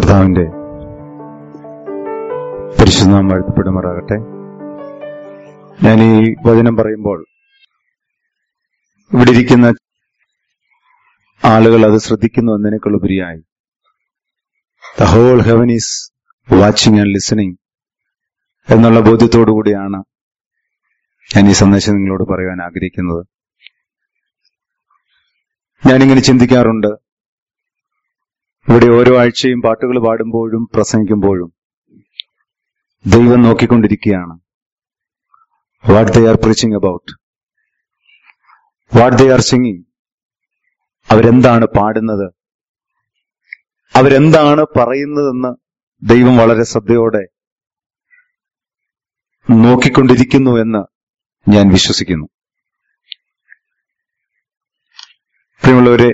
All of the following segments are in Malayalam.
കർത്താവിന്റെ പരിശുദ്ധനാം വാഴ്ത്തപ്പെടുമാറാകട്ടെ ഞാൻ ഈ വചനം പറയുമ്പോൾ ഇവിടെ ഇരിക്കുന്ന ആളുകൾ അത് ശ്രദ്ധിക്കുന്നു എന്നതിനേക്കാൾ ഉപരിയായി the whole heaven is watching and listening എന്നുള്ള ബോധ്യത്തോടു കൂടിയാണ് ഞാൻ ഈ സന്ദേശം നിങ്ങളോട് പറയുവാൻ ആഗ്രഹിക്കുന്നത് ഞാനിങ്ങനെ ചിന്തിക്കാറുണ്ട് ഇവിടെ ഓരോ ആഴ്ചയും പാട്ടുകൾ പാടുമ്പോഴും പ്രസംഗിക്കുമ്പോഴും ദൈവം നോക്കിക്കൊണ്ടിരിക്കുകയാണ് what they are preaching about what they are singing അവരെന്താണ് പാടുന്നത് അവരെന്താണ് പറയുന്നതെന്ന് ദൈവം വളരെ ശ്രദ്ധയോടെ നോക്കിക്കൊണ്ടിരിക്കുന്നു എന്ന് ഞാൻ വിശ്വസിക്കുന്നു പ്രിയമുള്ളവരെ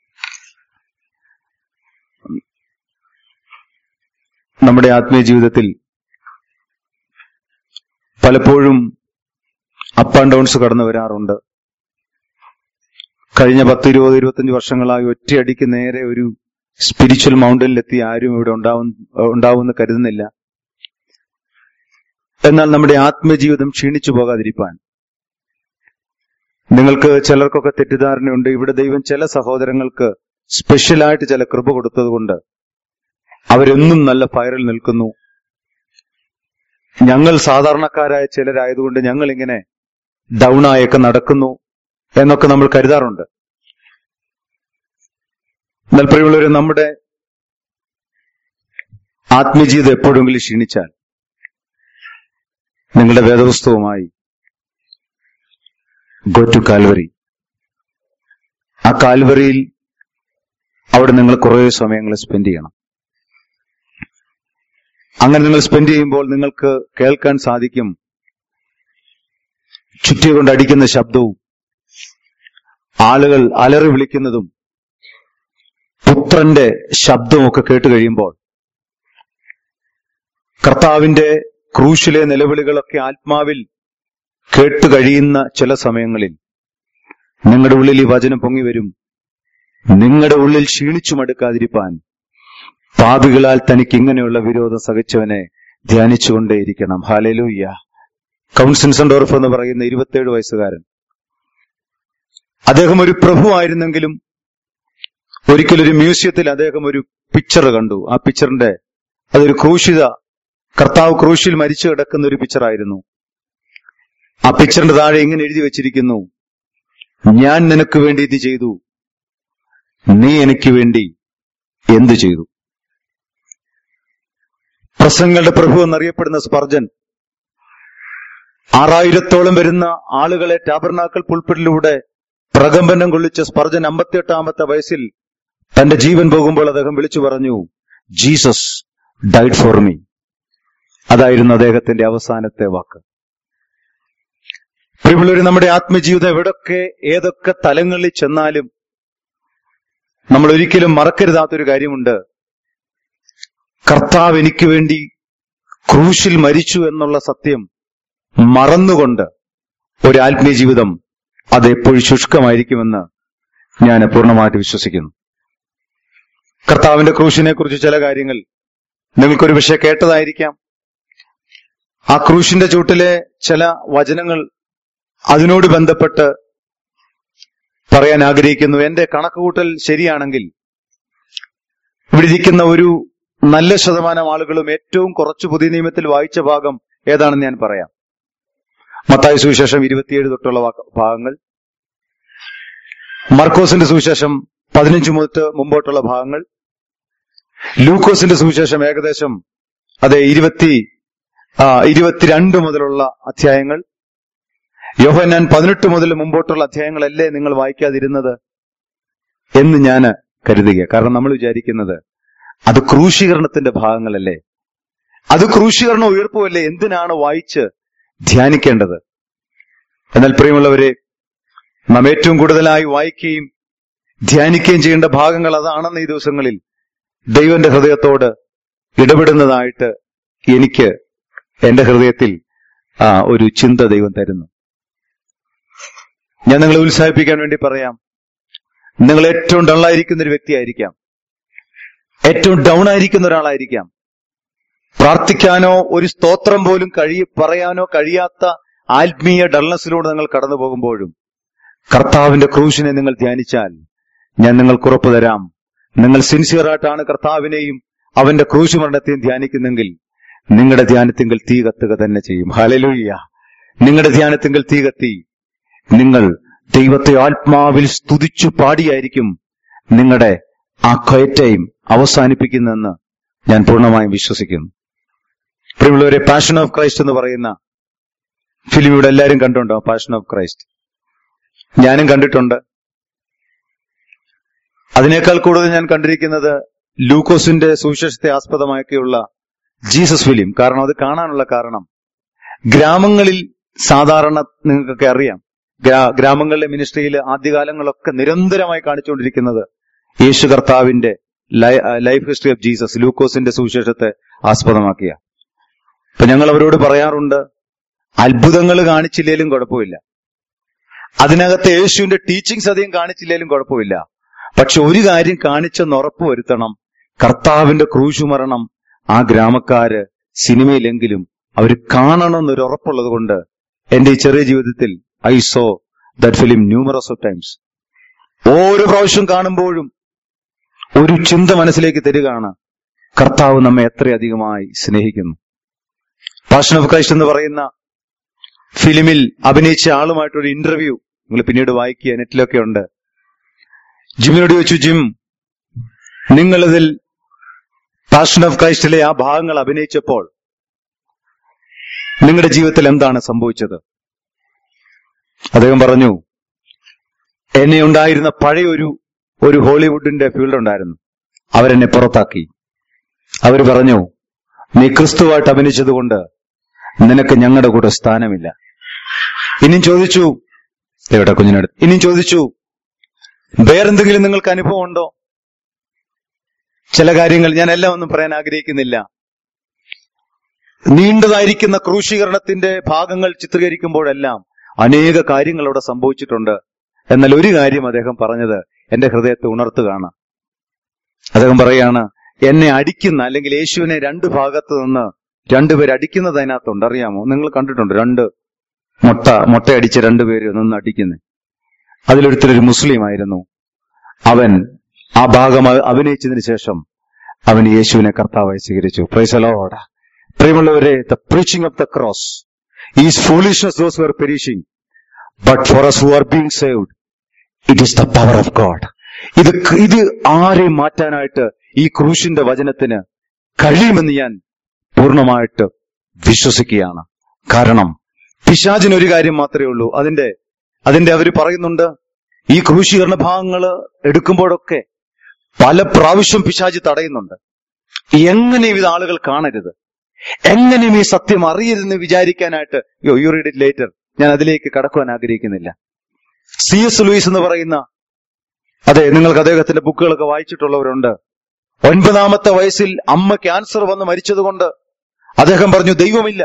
നമ്മുടെ ആത്മീയ ജീവിതത്തിൽ പലപ്പോഴും അപ്പ് ആൻഡ് ഡൗൺസ് കടന്നു വരാറുണ്ട് കഴിഞ്ഞ പത്ത് ഇരുപത് ഇരുപത്തഞ്ച് വർഷങ്ങളായി ഒറ്റയടിക്ക് നേരെ ഒരു സ്പിരിച്വൽ മൗണ്ടനിലെത്തി ആരും ഇവിടെ ഉണ്ടാവും ഉണ്ടാവുമെന്ന് കരുതുന്നില്ല എന്നാൽ നമ്മുടെ ആത്മജീവിതം ക്ഷീണിച്ചു പോകാതിരിക്കാൻ നിങ്ങൾക്ക് ചിലർക്കൊക്കെ തെറ്റിദ്ധാരണയുണ്ട് ഇവിടെ ദൈവം ചില സഹോദരങ്ങൾക്ക് സ്പെഷ്യലായിട്ട് ചില കൃപ കൊടുത്തതുകൊണ്ട് അവരെന്നും നല്ല ഫയറിൽ നിൽക്കുന്നു ഞങ്ങൾ സാധാരണക്കാരായ ചിലരായതുകൊണ്ട് ഞങ്ങൾ ഇങ്ങനെ ഡൗൺ ആയൊക്കെ നടക്കുന്നു എന്നൊക്കെ നമ്മൾ കരുതാറുണ്ട് എന്നാൽ പ്രിയമുള്ളവരെ നമ്മുടെ ആത്മജീവിതം എപ്പോഴെങ്കിലും ക്ഷീണിച്ചാൽ നിങ്ങളുടെ വേദപുസ്തകവുമായി ഗോ ടു കാൽവറി ആ കാൽവറിയിൽ അവിടെ നിങ്ങൾ കുറേ സമയങ്ങൾ സ്പെൻഡ് ചെയ്യണം അങ്ങനെ നിങ്ങൾ സ്പെൻഡ് ചെയ്യുമ്പോൾ നിങ്ങൾക്ക് കേൾക്കാൻ സാധിക്കും ചുറ്റി കൊണ്ട് അടിക്കുന്ന ശബ്ദവും ആളുകൾ അലറി വിളിക്കുന്നതും പുത്രന്റെ ശബ്ദവും ഒക്കെ കേട്ട് കഴിയുമ്പോൾ കർത്താവിന്റെ ക്രൂശിലെ നിലവിളികളൊക്കെ ആത്മാവിൽ കേട്ട് കഴിയുന്ന ചില സമയങ്ങളിൽ നിങ്ങളുടെ ഉള്ളിൽ ഈ വചനം പൊങ്ങി വരും നിങ്ങളുടെ ഉള്ളിൽ ക്ഷീണിച്ചു മടുക്കാതിരിപ്പാൻ പാപികളാൽ തനിക്ക് ഇങ്ങനെയുള്ള വിരോധം സഹിച്ചവനെ ധ്യാനിച്ചുകൊണ്ടേയിരിക്കണം ഹാലലൂയ്യ കൗൺസിൻസൺഡോർഫ് എന്ന് പറയുന്ന ഇരുപത്തിയേഴ് വയസ്സുകാരൻ അദ്ദേഹം ഒരു പ്രഭുവായിരുന്നെങ്കിലും ഒരിക്കലൊരു മ്യൂസിയത്തിൽ അദ്ദേഹം ഒരു പിക്ചർ കണ്ടു ആ പിക്ചറിന്റെ അതൊരു ക്രൂശിത കർത്താവ് ക്രൂശിൽ മരിച്ചു കിടക്കുന്ന ഒരു പിക്ചറായിരുന്നു ആ പിക്ചറിന്റെ താഴെ ഇങ്ങനെ എഴുതി വെച്ചിരിക്കുന്നു ഞാൻ നിനക്ക് വേണ്ടി ഇത് ചെയ്തു നീ എനിക്ക് വേണ്ടി എന്തു ചെയ്തു പ്രസംഗങ്ങളുടെ പ്രഭു എന്നറിയപ്പെടുന്ന സ്പർജൻ ആറായിരത്തോളം വരുന്ന ആളുകളെ ടാബർനാക്കൽ പുൽപ്പിടിലൂടെ പ്രകമ്പനം കൊള്ളിച്ച സ്പർജൻ അമ്പത്തിയെട്ടാമത്തെ വയസ്സിൽ തന്റെ ജീവൻ പോകുമ്പോൾ അദ്ദേഹം വിളിച്ചു പറഞ്ഞു ജീസസ് ഡൈഡ് ഫോർ മീ അതായിരുന്നു അദ്ദേഹത്തിന്റെ അവസാനത്തെ വാക്ക് പ്രിയമുള്ളവർ നമ്മുടെ ആത്മജീവിതം എവിടൊക്കെ ഏതൊക്കെ തലങ്ങളിൽ ചെന്നാലും നമ്മൾ ഒരിക്കലും മറക്കരുതാത്തൊരു കാര്യമുണ്ട് കർത്താവ് എനിക്ക് വേണ്ടി ക്രൂശിൽ മരിച്ചു എന്നുള്ള സത്യം മറന്നുകൊണ്ട് ഒരു ആത്മീയ ജീവിതം അത് എപ്പോഴും ശുഷ്കമായിരിക്കുമെന്ന് ഞാൻ പൂർണ്ണമായിട്ട് വിശ്വസിക്കുന്നു കർത്താവിന്റെ ക്രൂശിനെ കുറിച്ച് ചില കാര്യങ്ങൾ നിങ്ങൾക്കൊരു പക്ഷേ കേട്ടതായിരിക്കാം ആ ക്രൂശിന്റെ ചൂട്ടിലെ ചില വചനങ്ങൾ അതിനോട് ബന്ധപ്പെട്ട് പറയാൻ ആഗ്രഹിക്കുന്നു എന്റെ കണക്കുകൂട്ടൽ ശരിയാണെങ്കിൽ ഇവിടെ ഇരിക്കുന്ന ഒരു നല്ല ശതമാനം ആളുകളും ഏറ്റവും കുറച്ച് പുതിയ നിയമത്തിൽ വായിച്ച ഭാഗം ഏതാണെന്ന് ഞാൻ പറയാം മത്തായ സുവിശേഷം ഇരുപത്തിയേഴ് തൊട്ടുള്ള ഭാഗങ്ങൾ മർക്കോസിന്റെ സുവിശേഷം പതിനഞ്ച് മുതൽ മുമ്പോട്ടുള്ള ഭാഗങ്ങൾ ലൂക്കോസിന്റെ സുവിശേഷം ഏകദേശം അതെ ഇരുപത്തി ആ ഇരുപത്തിരണ്ട് മുതലുള്ള അധ്യായങ്ങൾ യോഹന്നാൻ പതിനെട്ട് മുതൽ മുമ്പോട്ടുള്ള അധ്യായങ്ങളല്ലേ നിങ്ങൾ വായിക്കാതിരുന്നത് എന്ന് ഞാൻ കരുതുക കാരണം നമ്മൾ വിചാരിക്കുന്നത് അത് ക്രൂശീകരണത്തിന്റെ ഭാഗങ്ങളല്ലേ അത് ക്രൂശീകരണം ഉയർപ്പുമല്ലേ എന്തിനാണ് വായിച്ച് ധ്യാനിക്കേണ്ടത് എന്നാൽ പ്രിയമുള്ളവരെ നാം ഏറ്റവും കൂടുതലായി വായിക്കുകയും ധ്യാനിക്കുകയും ചെയ്യേണ്ട ഭാഗങ്ങൾ അതാണെന്ന് ഈ ദിവസങ്ങളിൽ ദൈവന്റെ ഹൃദയത്തോട് ഇടപെടുന്നതായിട്ട് എനിക്ക് എന്റെ ഹൃദയത്തിൽ ആ ഒരു ചിന്ത ദൈവം തരുന്നു ഞാൻ നിങ്ങളെ ഉത്സാഹിപ്പിക്കാൻ വേണ്ടി പറയാം നിങ്ങൾ ഏറ്റവും ഡള്ളായിരിക്കുന്ന ഒരു വ്യക്തിയായിരിക്കാം ഏറ്റവും ഡൗൺ ആയിരിക്കുന്ന ഒരാളായിരിക്കാം പ്രാർത്ഥിക്കാനോ ഒരു സ്തോത്രം പോലും കഴി പറയാനോ കഴിയാത്ത ആത്മീയ ഡൾനെസ്സിലൂടെ നിങ്ങൾ കടന്നു പോകുമ്പോഴും കർത്താവിന്റെ ക്രൂശിനെ നിങ്ങൾ ധ്യാനിച്ചാൽ ഞാൻ നിങ്ങൾക്ക് ഉറപ്പു തരാം നിങ്ങൾ സിൻസിയറായിട്ടാണ് കർത്താവിനെയും അവന്റെ ക്രൂശ് മരണത്തെയും ധ്യാനിക്കുന്നെങ്കിൽ നിങ്ങളുടെ ധ്യാനത്തിങ്കിൽ തീ കത്തുക തന്നെ ചെയ്യും ഹലലുയ്യ നിങ്ങളുടെ ധ്യാനത്തിങ്കിൽ തീ കത്തി നിങ്ങൾ ദൈവത്തെ ആത്മാവിൽ സ്തുതിച്ചു പാടിയായിരിക്കും നിങ്ങളുടെ ആ കയറ്റയും അവസാനിപ്പിക്കുന്നെന്ന് ഞാൻ പൂർണ്ണമായും വിശ്വസിക്കുന്നു പ്രിയമുള്ളവരെ പാഷൻ ഓഫ് ക്രൈസ്റ്റ് എന്ന് പറയുന്ന ഫിലിം ഇവിടെ എല്ലാവരും കണ്ടുണ്ടോ പാഷൻ ഓഫ് ക്രൈസ്റ്റ് ഞാനും കണ്ടിട്ടുണ്ട് അതിനേക്കാൾ കൂടുതൽ ഞാൻ കണ്ടിരിക്കുന്നത് ലൂക്കോസിന്റെ സുവിശേഷത്തെ ആസ്പദമാക്കിയുള്ള ജീസസ് ഫിലിം കാരണം അത് കാണാനുള്ള കാരണം ഗ്രാമങ്ങളിൽ സാധാരണ നിങ്ങൾക്കൊക്കെ അറിയാം ഗ്രാ- ഗ്രാമങ്ങളിലെ മിനിസ്ട്രിയിൽ ആദ്യകാലങ്ങളൊക്കെ നിരന്തരമായി കാണിച്ചുകൊണ്ടിരിക്കുന്നത് യേശു കർത്താവിന്റെ ലൈ- ലൈഫ് ഹിസ്റ്ററി ഓഫ് ജീസസ് ലൂക്കോസിന്റെ സുവിശേഷത്തെ ആസ്പദമാക്കിയ അപ്പൊ ഞങ്ങൾ അവരോട് പറയാറുണ്ട് അത്ഭുതങ്ങൾ കാണിച്ചില്ലേലും കുഴപ്പമില്ല അതിനകത്ത് യേശുവിന്റെ ടീച്ചിങ്സ് അധികം കാണിച്ചില്ലേലും കുഴപ്പമില്ല പക്ഷെ ഒരു കാര്യം കാണിച്ചെന്ന് ഉറപ്പ് വരുത്തണം കർത്താവിന്റെ ക്രൂശു മരണം ആ ഗ്രാമക്കാര് സിനിമയിലെങ്കിലും അവർ കാണണമെന്നൊരു ഉറപ്പുള്ളത് കൊണ്ട് എന്റെ ഈ ചെറിയ ജീവിതത്തിൽ I saw that film numerous of times ഓരോ പ്രാവശ്യം കാണുമ്പോഴും ഒരു ചിന്ത മനസ്സിലേക്ക് തരികയാണ് കർത്താവ് നമ്മെ എത്രയധികമായി സ്നേഹിക്കുന്നു പാഷൻ ഓഫ് ക്രൈസ്റ്റ് എന്ന് പറയുന്ന ഫിലിമിൽ അഭിനയിച്ച ആളുമായിട്ടൊരു ഇന്റർവ്യൂ നിങ്ങൾ പിന്നീട് വായിക്കുക നെറ്റിലൊക്കെ ഉണ്ട് ജിമ്മിനോട് ചോദിച്ചു ജിം നിങ്ങളിതിൽ പാഷൻ ഓഫ് ക്രൈസ്റ്റിലെ ആ ഭാഗങ്ങൾ അഭിനയിച്ചപ്പോൾ നിങ്ങളുടെ ജീവിതത്തിൽ എന്താണ് സംഭവിച്ചത് അദ്ദേഹം പറഞ്ഞു എന്നെ ഉണ്ടായിരുന്ന പഴയ ഒരു ഒരു ഹോളിവുഡിന്റെ ഫീൽഡ് ഉണ്ടായിരുന്നു അവരെന്നെ പുറത്താക്കി അവർ പറഞ്ഞു നീ ക്രിസ്തുവായിട്ട് അഭിനയിച്ചതുകൊണ്ട് നിനക്ക് ഞങ്ങളുടെ കൂടെ സ്ഥാനമില്ല ഇനിയും ചോദിച്ചു എവിടെ കുഞ്ഞിനടുത്ത് ഇനിയും ചോദിച്ചു വേറെന്തെങ്കിലും നിങ്ങൾക്ക് അനുഭവം ഉണ്ടോ ചില കാര്യങ്ങൾ ഞാൻ എല്ലാം ഒന്നും പറയാൻ ആഗ്രഹിക്കുന്നില്ല നീണ്ടതായിരിക്കുന്ന ക്രൂശീകരണത്തിന്റെ ഭാഗങ്ങൾ ചിത്രീകരിക്കുമ്പോഴെല്ലാം അനേക കാര്യങ്ങൾ അവിടെ സംഭവിച്ചിട്ടുണ്ട് എന്നാൽ ഒരു കാര്യം അദ്ദേഹം പറഞ്ഞത് എന്റെ ഹൃദയത്തെ ഉണർത്തുകയാണ് അദ്ദേഹം പറയാണ് എന്നെ അടിക്കുന്ന അല്ലെങ്കിൽ യേശുവിനെ രണ്ട് ഭാഗത്ത് നിന്ന് രണ്ടുപേര് അടിക്കുന്നത് അതിനകത്തുണ്ട് അറിയാമോ നിങ്ങൾ കണ്ടിട്ടുണ്ട് രണ്ട് മുട്ട മുട്ടയടിച്ച രണ്ടുപേര് നിന്ന് അടിക്കുന്നത് അതിലൊരുത്തരൊരു മുസ്ലിം ആയിരുന്നു അവൻ ആ ഭാഗം അ- അഭിനയിച്ചതിന് ശേഷം അവൻ യേശുവിനെ കർത്താവായി സ്വീകരിച്ചു പ്രൈസലോട് പ്രിയമുള്ളവരെ the preaching of the cross is foolishness those who are perishing but for us who are being saved it is the power of God ഇത് ക- ഇത് ആരെയും മാറ്റാനായിട്ട് ഈ ക്രൂശിന്റെ വചനത്തിന് കഴിയുമെന്ന് ഞാൻ പൂർണ്ണമായിട്ട് വിശ്വസിക്കുകയാണ് കാരണം പിശാചിന് ഒരു കാര്യം മാത്രമേ ഉള്ളൂ അതിന്റെ അതിന്റെ അവർ പറയുന്നുണ്ട് ഈ ക്രൂശീകരണ ഭാഗങ്ങൾ എടുക്കുമ്പോഴൊക്കെ പല പ്രാവശ്യം പിശാചി തടയുന്നുണ്ട് എങ്ങനെയും ഇത് ആളുകൾ കാണരുത് എങ്ങനെയും ഈ സത്യം അറിയരുതെന്ന് വിചാരിക്കാനായിട്ട് യോ യു റീഡ് ഇറ്റ് ലേറ്റർ ഞാൻ അതിലേക്ക് കടക്കുവാൻ ആഗ്രഹിക്കുന്നില്ല സി എസ് ലൂയിസ് എന്ന് പറയുന്ന അതെ നിങ്ങൾക്ക് അദ്ദേഹത്തിന്റെ ബുക്കുകളൊക്കെ വായിച്ചിട്ടുള്ളവരുണ്ട് ഒൻപതാമത്തെ വയസ്സിൽ അമ്മ ക്യാൻസർ വന്ന് മരിച്ചതുകൊണ്ട് അദ്ദേഹം പറഞ്ഞു ദൈവമില്ല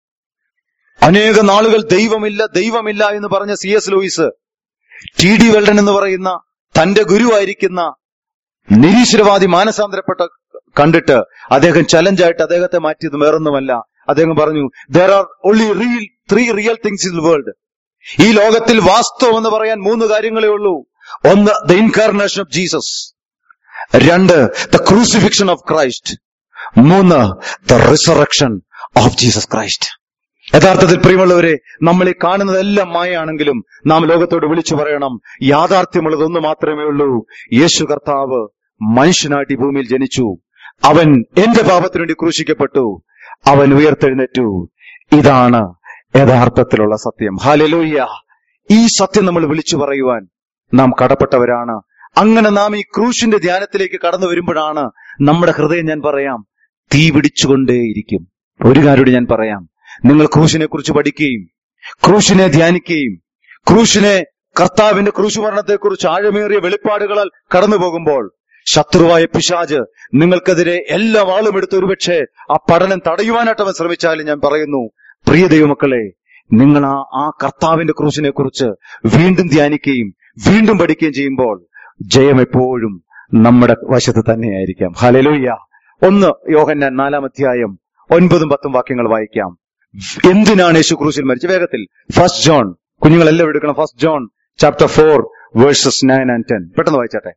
അനേക നാളുകൾ ദൈവമില്ല ദൈവമില്ല എന്ന് പറഞ്ഞ C S Lewis T D Weldon എന്ന് പറയുന്ന തന്റെ ഗുരുവായിരിക്കുന്ന നിരീശ്വരവാദി മാനസാന്തരപ്പെട്ട കണ്ടിട്ട് അദ്ദേഹം ചലഞ്ചായിട്ട് അദ്ദേഹത്തെ മാറ്റിയത് വേറൊന്നുമല്ല അദ്ദേഹം പറഞ്ഞു there are only real three real things in the world ഈ ലോകത്തിൽ വാസ്തവം എന്ന് പറയാൻ മൂന്ന് കാര്യങ്ങളേ ഉള്ളൂ ഒന്ന് ദ ഇൻകാർണേഷൻ ഓഫ് ജീസസ് രണ്ട് ദ ക്രൂസിഫിക്ഷൻ ഓഫ് ക്രൈസ്റ്റ് മൂന്ന് the resurrection of Jesus Christ യഥാർത്ഥത്തിൽ പ്രിയമുള്ളവരെ നമ്മൾ ഈ കാണുന്നതെല്ലാം മായാണെങ്കിലും നാം ലോകത്തോട് വിളിച്ചു പറയണം യാഥാർത്ഥ്യമുള്ളത് ഒന്ന് മാത്രമേ ഉള്ളൂ യേശു കർത്താവ് മനുഷ്യനായിട്ട് ഈ ഭൂമിയിൽ ജനിച്ചു അവൻ എന്റെ പാപത്തിനു വേണ്ടി ക്രൂശിക്കപ്പെട്ടു അവൻ ഉയർത്തെഴുന്നേറ്റു ഇതാണ് യഥാർത്ഥത്തിലുള്ള സത്യം ഹാലലൂയ്യ ഈ സത്യം നമ്മൾ വിളിച്ചു പറയുവാൻ നാം കടപ്പെട്ടവരാണ് അങ്ങനെ നാം ഈ ക്രൂശിന്റെ ധ്യാനത്തിലേക്ക് കടന്നു വരുമ്പോഴാണ് നമ്മുടെ ഹൃദയം ഞാൻ പറയാം തീ പിടിച്ചുകൊണ്ടേയിരിക്കും ഒരു കാര്യം ഞാൻ പറയാം നിങ്ങൾ ക്രൂശിനെ കുറിച്ച് പഠിക്കുകയും ക്രൂശിനെ ധ്യാനിക്കുകയും ക്രൂശിനെ കർത്താവിന്റെ ക്രൂശ് മരണത്തെക്കുറിച്ച് ആഴമേറിയ വെളിപ്പാടുകളാൽ കടന്നു പോകുമ്പോൾ ശത്രുവായ പിശാജ് നിങ്ങൾക്കെതിരെ എല്ലാ വാളും എടുത്ത് ഒരുപക്ഷെ ആ പഠനം തടയുവാനായിട്ട് അവൻ ശ്രമിച്ചാലും ഞാൻ പറയുന്നു പ്രിയ ദൈവമക്കളെ നിങ്ങൾ ആ ആ കർത്താവിന്റെ ക്രൂശിനെ കുറിച്ച് വീണ്ടും ധ്യാനിക്കുകയും വീണ്ടും പഠിക്കുകയും ചെയ്യുമ്പോൾ ജയം എപ്പോഴും നമ്മുടെ വശത്ത് തന്നെയായിരിക്കാം ഹലലൂയ്യ ഒന്ന് യോഹന്നാൻ നാലാം അധ്യായം ഒൻപതും പത്തും വാക്യങ്ങൾ വായിക്കാം എന്തിനാണ് യേശു ക്രൂശിൽ മരിച്ചത് വേഗത്തിൽ ഫസ്റ്റ് ജോൺ കുഞ്ഞുങ്ങളെല്ലാം എടുക്കണം first John chapter four verses nine and ten പെട്ടെന്ന് വായിച്ചാട്ടെ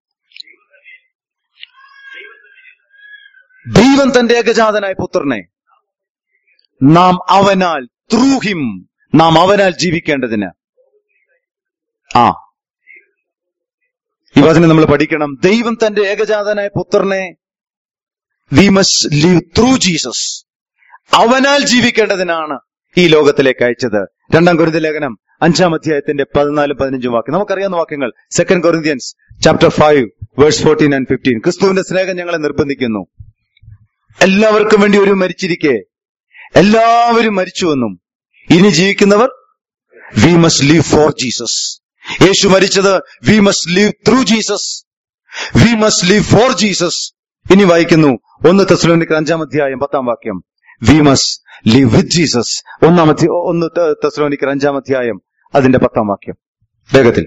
ദൈവം തന്റെ ഏകജാതനായ പുത്രനെ നാം അവനാൽ ത്രൂ ഹിം നാം അവനാൽ ജീവിക്കേണ്ടതിന് ആ ഈ വചനം നമ്മൾ പഠിക്കണം ദൈവം തന്റെ ഏകജാതനായ പുത്രനെ we must live through Jesus അവനാൽ ജീവിക്കേണ്ടതിനാണ് ഈ ലോകത്തിലേക്ക് അയച്ചത് രണ്ടാം കുരുന്ത ലേഖനം അഞ്ചാം അധ്യായത്തിന്റെ പതിനാലും പതിനഞ്ചും വാക്യം നമുക്കറിയാവുന്ന വാക്യങ്ങൾ second Corinthians chapter five verse fourteen and fifteen ക്രിസ്തുവിന്റെ സ്നേഹം ഞങ്ങളെ നിർബന്ധിക്കുന്നു എല്ലാവർക്കും വേണ്ടി ഒരു മരിച്ചിരിക്കെ എല്ലാവരും മരിച്ചുവെന്നും ഇനി ജീവിക്കുന്നവർ we must live for Jesus യേശു മരിച്ചത് we must live through Jesus we must live for Jesus ഇനി വായിക്കുന്നു ഒന്ന് തെസ്ലോനിക്കർ അഞ്ചാം അധ്യായം പത്താം വാക്യം we must live with Jesus ഒന്നാം അധ്യ- ഒന്ന് തെസ്ലോനിക്കർ അഞ്ചാം അധ്യായം അതിന്റെ പത്താം വാക്യം വേഗത്തിൽ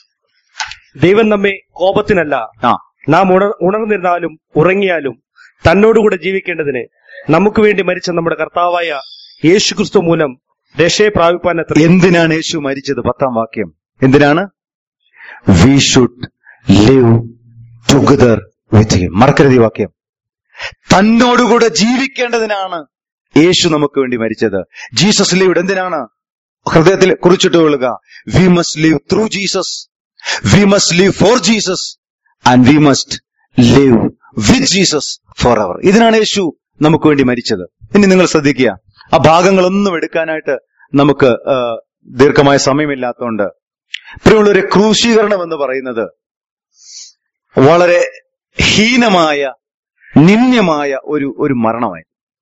ദൈവം നമ്മെ കോപത്തിനല്ല ആ നാം ഉണർ ഉണർന്നിരുന്നാലും ഉറങ്ങിയാലും തന്നോടുകൂടെ ജീവിക്കേണ്ടതിന് നമുക്ക് വേണ്ടി മരിച്ച നമ്മുടെ കർത്താവായ യേശുക്രിസ്തു മൂലം രക്ഷയെ പ്രാപിപ്പാൻ അത്ര എന്തിനാണ് യേശു മരിച്ചത് പത്താം വാക്യം എന്തിനാണ് we should live together with him മറക്കരുത് ഈ വാക്യം തന്നോടുകൂടെ ജീവിക്കേണ്ടതിനാണ് യേശു നമുക്ക് വേണ്ടി മരിച്ചത് ജീസസ് ലിവ്ഡ് എന്തിനാണ് ഹൃദയത്തിൽ കുറിച്ചിട്ട് കൊള്ളുക we must live through Jesus we must live for Jesus and we must live with Jesus for our ഇതിനാണ് യേശു നമുക്ക് വേണ്ടി മരിച്ചത് ഇനി നിങ്ങൾ ശ്രദ്ധിക്കുക ആ ഭാഗങ്ങളൊന്നും എടുക്കാനായിട്ട് നമുക്ക് ആ, ദീർഘമായ സമയമില്ലാത്തതുകൊണ്ട് പ്രിയമുള്ളൊരു ക്രൂശീകരണം എന്ന് പറയുന്നത് വളരെ ഹീനമായ നിന്ദ്യമായ ഒരു ഒരു മരണമായി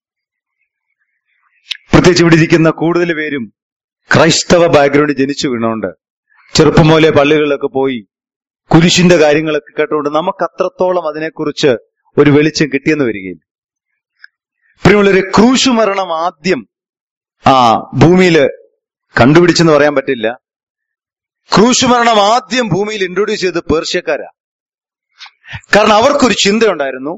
പ്രത്യേകിച്ച് ഇവിടെ ഇരിക്കുന്ന കൂടുതൽ പേരും ക്രൈസ്തവ ബാക്ക്ഗ്രൗണ്ടിൽ ജനിച്ചു വീണുകൊണ്ട് ചെറുപ്പം മുതലേ പള്ളികളിലൊക്കെ പോയി കുരിശിന്റെ കാര്യങ്ങളൊക്കെ കേട്ടുകൊണ്ട് നമുക്ക് അത്രത്തോളം അതിനെക്കുറിച്ച് ഒരു വെളിച്ചം കിട്ടിയെന്ന് വരികയില്ല പ്രിയമുള്ളൊരു ക്രൂശു മരണം ആദ്യം ആ ഭൂമിയിൽ കണ്ടുപിടിച്ചെന്ന് പറയാൻ പറ്റില്ല ക്രൂശു മരണം ആദ്യം ഭൂമിയിൽ ഇൻട്രൊഡ്യൂസ് ചെയ്ത് പേർഷ്യക്കാരാ കാരണം അവർക്കൊരു ചിന്തയുണ്ടായിരുന്നു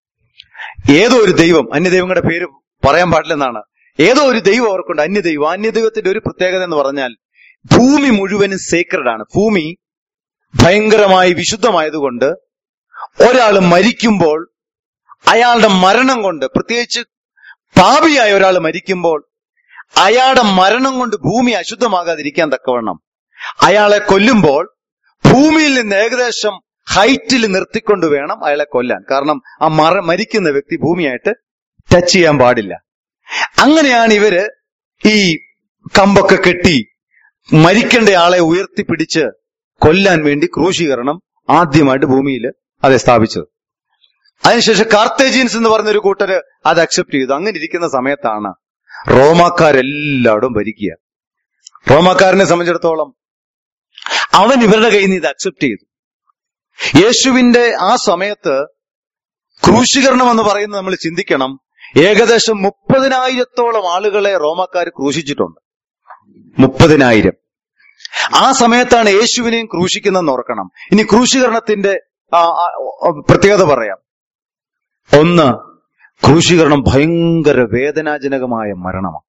ഏതോ ഒരു ദൈവം അന്യദൈവങ്ങളുടെ പേര് പറയാൻ പാടില്ലെന്നാണ് ഏതോ ഒരു ദൈവം അവർക്കുണ്ട് അന്യദൈവം അന്യദൈവത്തിന്റെ ഒരു പ്രത്യേകത എന്ന് പറഞ്ഞാൽ ഭൂമി മുഴുവനും സേക്രഡ് ആണ് ഭൂമി ഭയങ്കരമായി വിശുദ്ധമായതുകൊണ്ട് ഒരാൾ മരിക്കുമ്പോൾ അയാളുടെ മരണം കൊണ്ട് പ്രത്യേകിച്ച് പാപിയായ ഒരാൾ മരിക്കുമ്പോൾ അയാളുടെ മരണം കൊണ്ട് ഭൂമി അശുദ്ധമാകാതിരിക്കാൻ തക്കവണ്ണം അയാളെ കൊല്ലുമ്പോൾ ഭൂമിയിൽ നിന്ന് ഏകദേശം ഹൈറ്റിൽ നിർത്തിക്കൊണ്ട് വേണം അയാളെ കൊല്ലാൻ കാരണം ആ മറ മരിക്കുന്ന വ്യക്തി ഭൂമിയായിട്ട് ടച്ച് ചെയ്യാൻ പാടില്ല അങ്ങനെയാണ് ഇവര് ഈ കമ്പൊക്കെ കെട്ടി മരിക്കേണ്ട ആളെ ഉയർത്തിപ്പിടിച്ച് കൊല്ലാൻ വേണ്ടി ക്രൂശീകരണം ആദ്യമായിട്ട് ഭൂമിയിൽ അതെ സ്ഥാപിച്ചത് അതിനുശേഷം കാർത്തേജിയൻസ് എന്ന് പറഞ്ഞ ഒരു കൂട്ടര് അത് അക്സെപ്റ്റ് ചെയ്തു അങ്ങനെ ഇരിക്കുന്ന സമയത്താണ് റോമാക്കാരെല്ലായിടും ഭരിക്കുക റോമാക്കാരനെ സംബന്ധിച്ചിടത്തോളം അവൻ ഇവരുടെ കയ്യിൽ നിന്ന് ഇത് അക്സെപ്റ്റ് ചെയ്തു യേശുവിന്റെ ആ സമയത്ത് ക്രൂശീകരണം എന്ന് പറയുന്നത് നമ്മൾ ചിന്തിക്കണം ഏകദേശം മുപ്പതിനായിരത്തോളം ആളുകളെ റോമാക്കാർ ക്രൂശിച്ചിട്ടുണ്ട് മുപ്പതിനായിരം ആ സമയത്താണ് യേശുവിനെയും ക്രൂശിക്കുന്നതെന്ന് ഓർക്കണം ഇനി ക്രൂശീകരണത്തിന്റെ ആ, ആ, ആ, പ്രത്യേകത പറയാം ഒന്ന് ക്രൂശീകരണം ഭയങ്കര വേദനാജനകമായ മരണമാണ്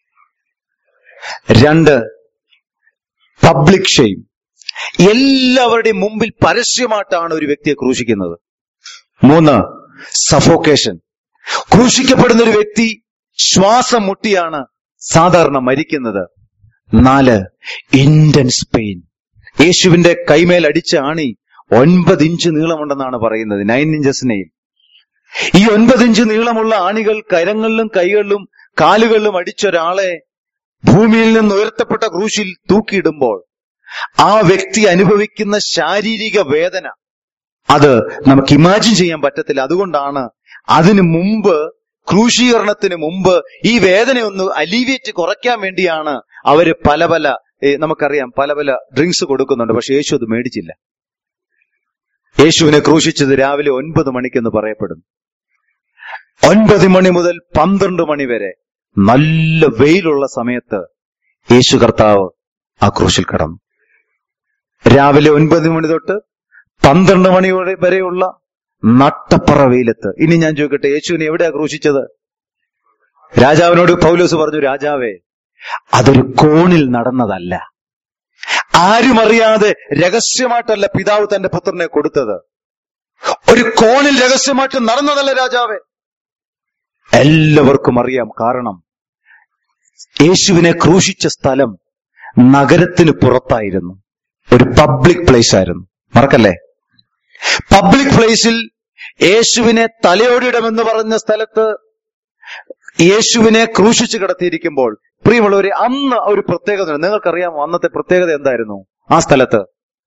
രണ്ട് പബ്ലിക് ഷെയിം എല്ലാവരുടെയും മുമ്പിൽ പരസ്യമായിട്ടാണ് ഒരു വ്യക്തിയെ ക്രൂശിക്കുന്നത് മൂന്ന് സഫോക്കേഷൻ ക്രൂശിക്കപ്പെടുന്ന ഒരു വ്യക്തി ശ്വാസം മുട്ടിയാണ് സാധാരണ മരിക്കുന്നത് നാല് ഇന്റൻസ് പെയിൻ യേശുവിന്റെ കൈമേൽ അടിച്ച ആണി ഒൻപത് ഇഞ്ച് നീളമുണ്ടെന്നാണ് പറയുന്നത് നയൻ ഇഞ്ചസിനെയും ഈ ഒൻപത് ഇഞ്ച് നീളമുള്ള ആണികൾ കരങ്ങളിലും കൈകളിലും കാലുകളിലും അടിച്ച ഒരാളെ ഭൂമിയിൽ നിന്ന് ഉയർത്തപ്പെട്ട ക്രൂശിൽ തൂക്കിയിടുമ്പോൾ ആ വ്യക്തി അനുഭവിക്കുന്ന ശാരീരിക വേദന അത് നമുക്ക് ഇമാജിൻ ചെയ്യാൻ പറ്റത്തില്ല അതുകൊണ്ടാണ് അതിനു മുമ്പ് ക്രൂശീകരണത്തിന് മുമ്പ് ഈ വേദനയൊന്ന് അലീവിയേറ്റ് കുറയ്ക്കാൻ വേണ്ടിയാണ് അവര് പല പല ഏ, നമുക്കറിയാം പല പല ഡ്രിങ്ക്സ് കൊടുക്കുന്നുണ്ട് പക്ഷെ യേശു അത് മേടിച്ചില്ല യേശുവിനെ ക്രൂശിച്ചത് രാവിലെ ഒൻപത് മണിക്കെന്ന് പറയപ്പെടുന്നു ഒൻപത് മണി മുതൽ പന്ത്രണ്ട് മണി വരെ നല്ല വെയിലുള്ള സമയത്ത് യേശു കർത്താവ് ആ ക്രൂശിൽ കടന്നു രാവിലെ ഒൻപത് മണി തൊട്ട് പന്ത്രണ്ട് മണിയോടെ വരെയുള്ള നട്ടപ്പറ വെയിലത്ത് ഇനി ഞാൻ ചോദിക്കട്ടെ യേശുവിനെ എവിടെയാ ക്രൂശിച്ചത് രാജാവിനോട് പൗലോസ് പറഞ്ഞു രാജാവേ അതൊരു കോണിൽ നടന്നതല്ല ആരും അറിയാതെ രഹസ്യമായിട്ടല്ല പിതാവ് തന്റെ പുത്രനെ കൊടുത്തത് ഒരു കോണിൽ രഹസ്യമായിട്ട് നടന്നതല്ല രാജാവേ എല്ലാവർക്കും അറിയാം കാരണം യേശുവിനെ ക്രൂശിച്ച സ്ഥലം നഗരത്തിന് പുറത്തായിരുന്നു ഒരു പബ്ലിക് പ്ലേസ് ആയിരുന്നു മറക്കല്ലേ പബ്ലിക് പ്ലേസിൽ യേശുവിനെ തലയോടിയിടമെന്ന് പറഞ്ഞ സ്ഥലത്ത് യേശുവിനെ ക്രൂശിച്ച് കിടത്തിയിരിക്കുമ്പോൾ പ്രിയമുള്ളവരെ അന്ന് ഒരു പ്രത്യേകത ഉണ്ട്. നിങ്ങൾക്കറിയാമോ അന്നത്തെ പ്രത്യേകത എന്തായിരുന്നു ആ സ്ഥലത്ത്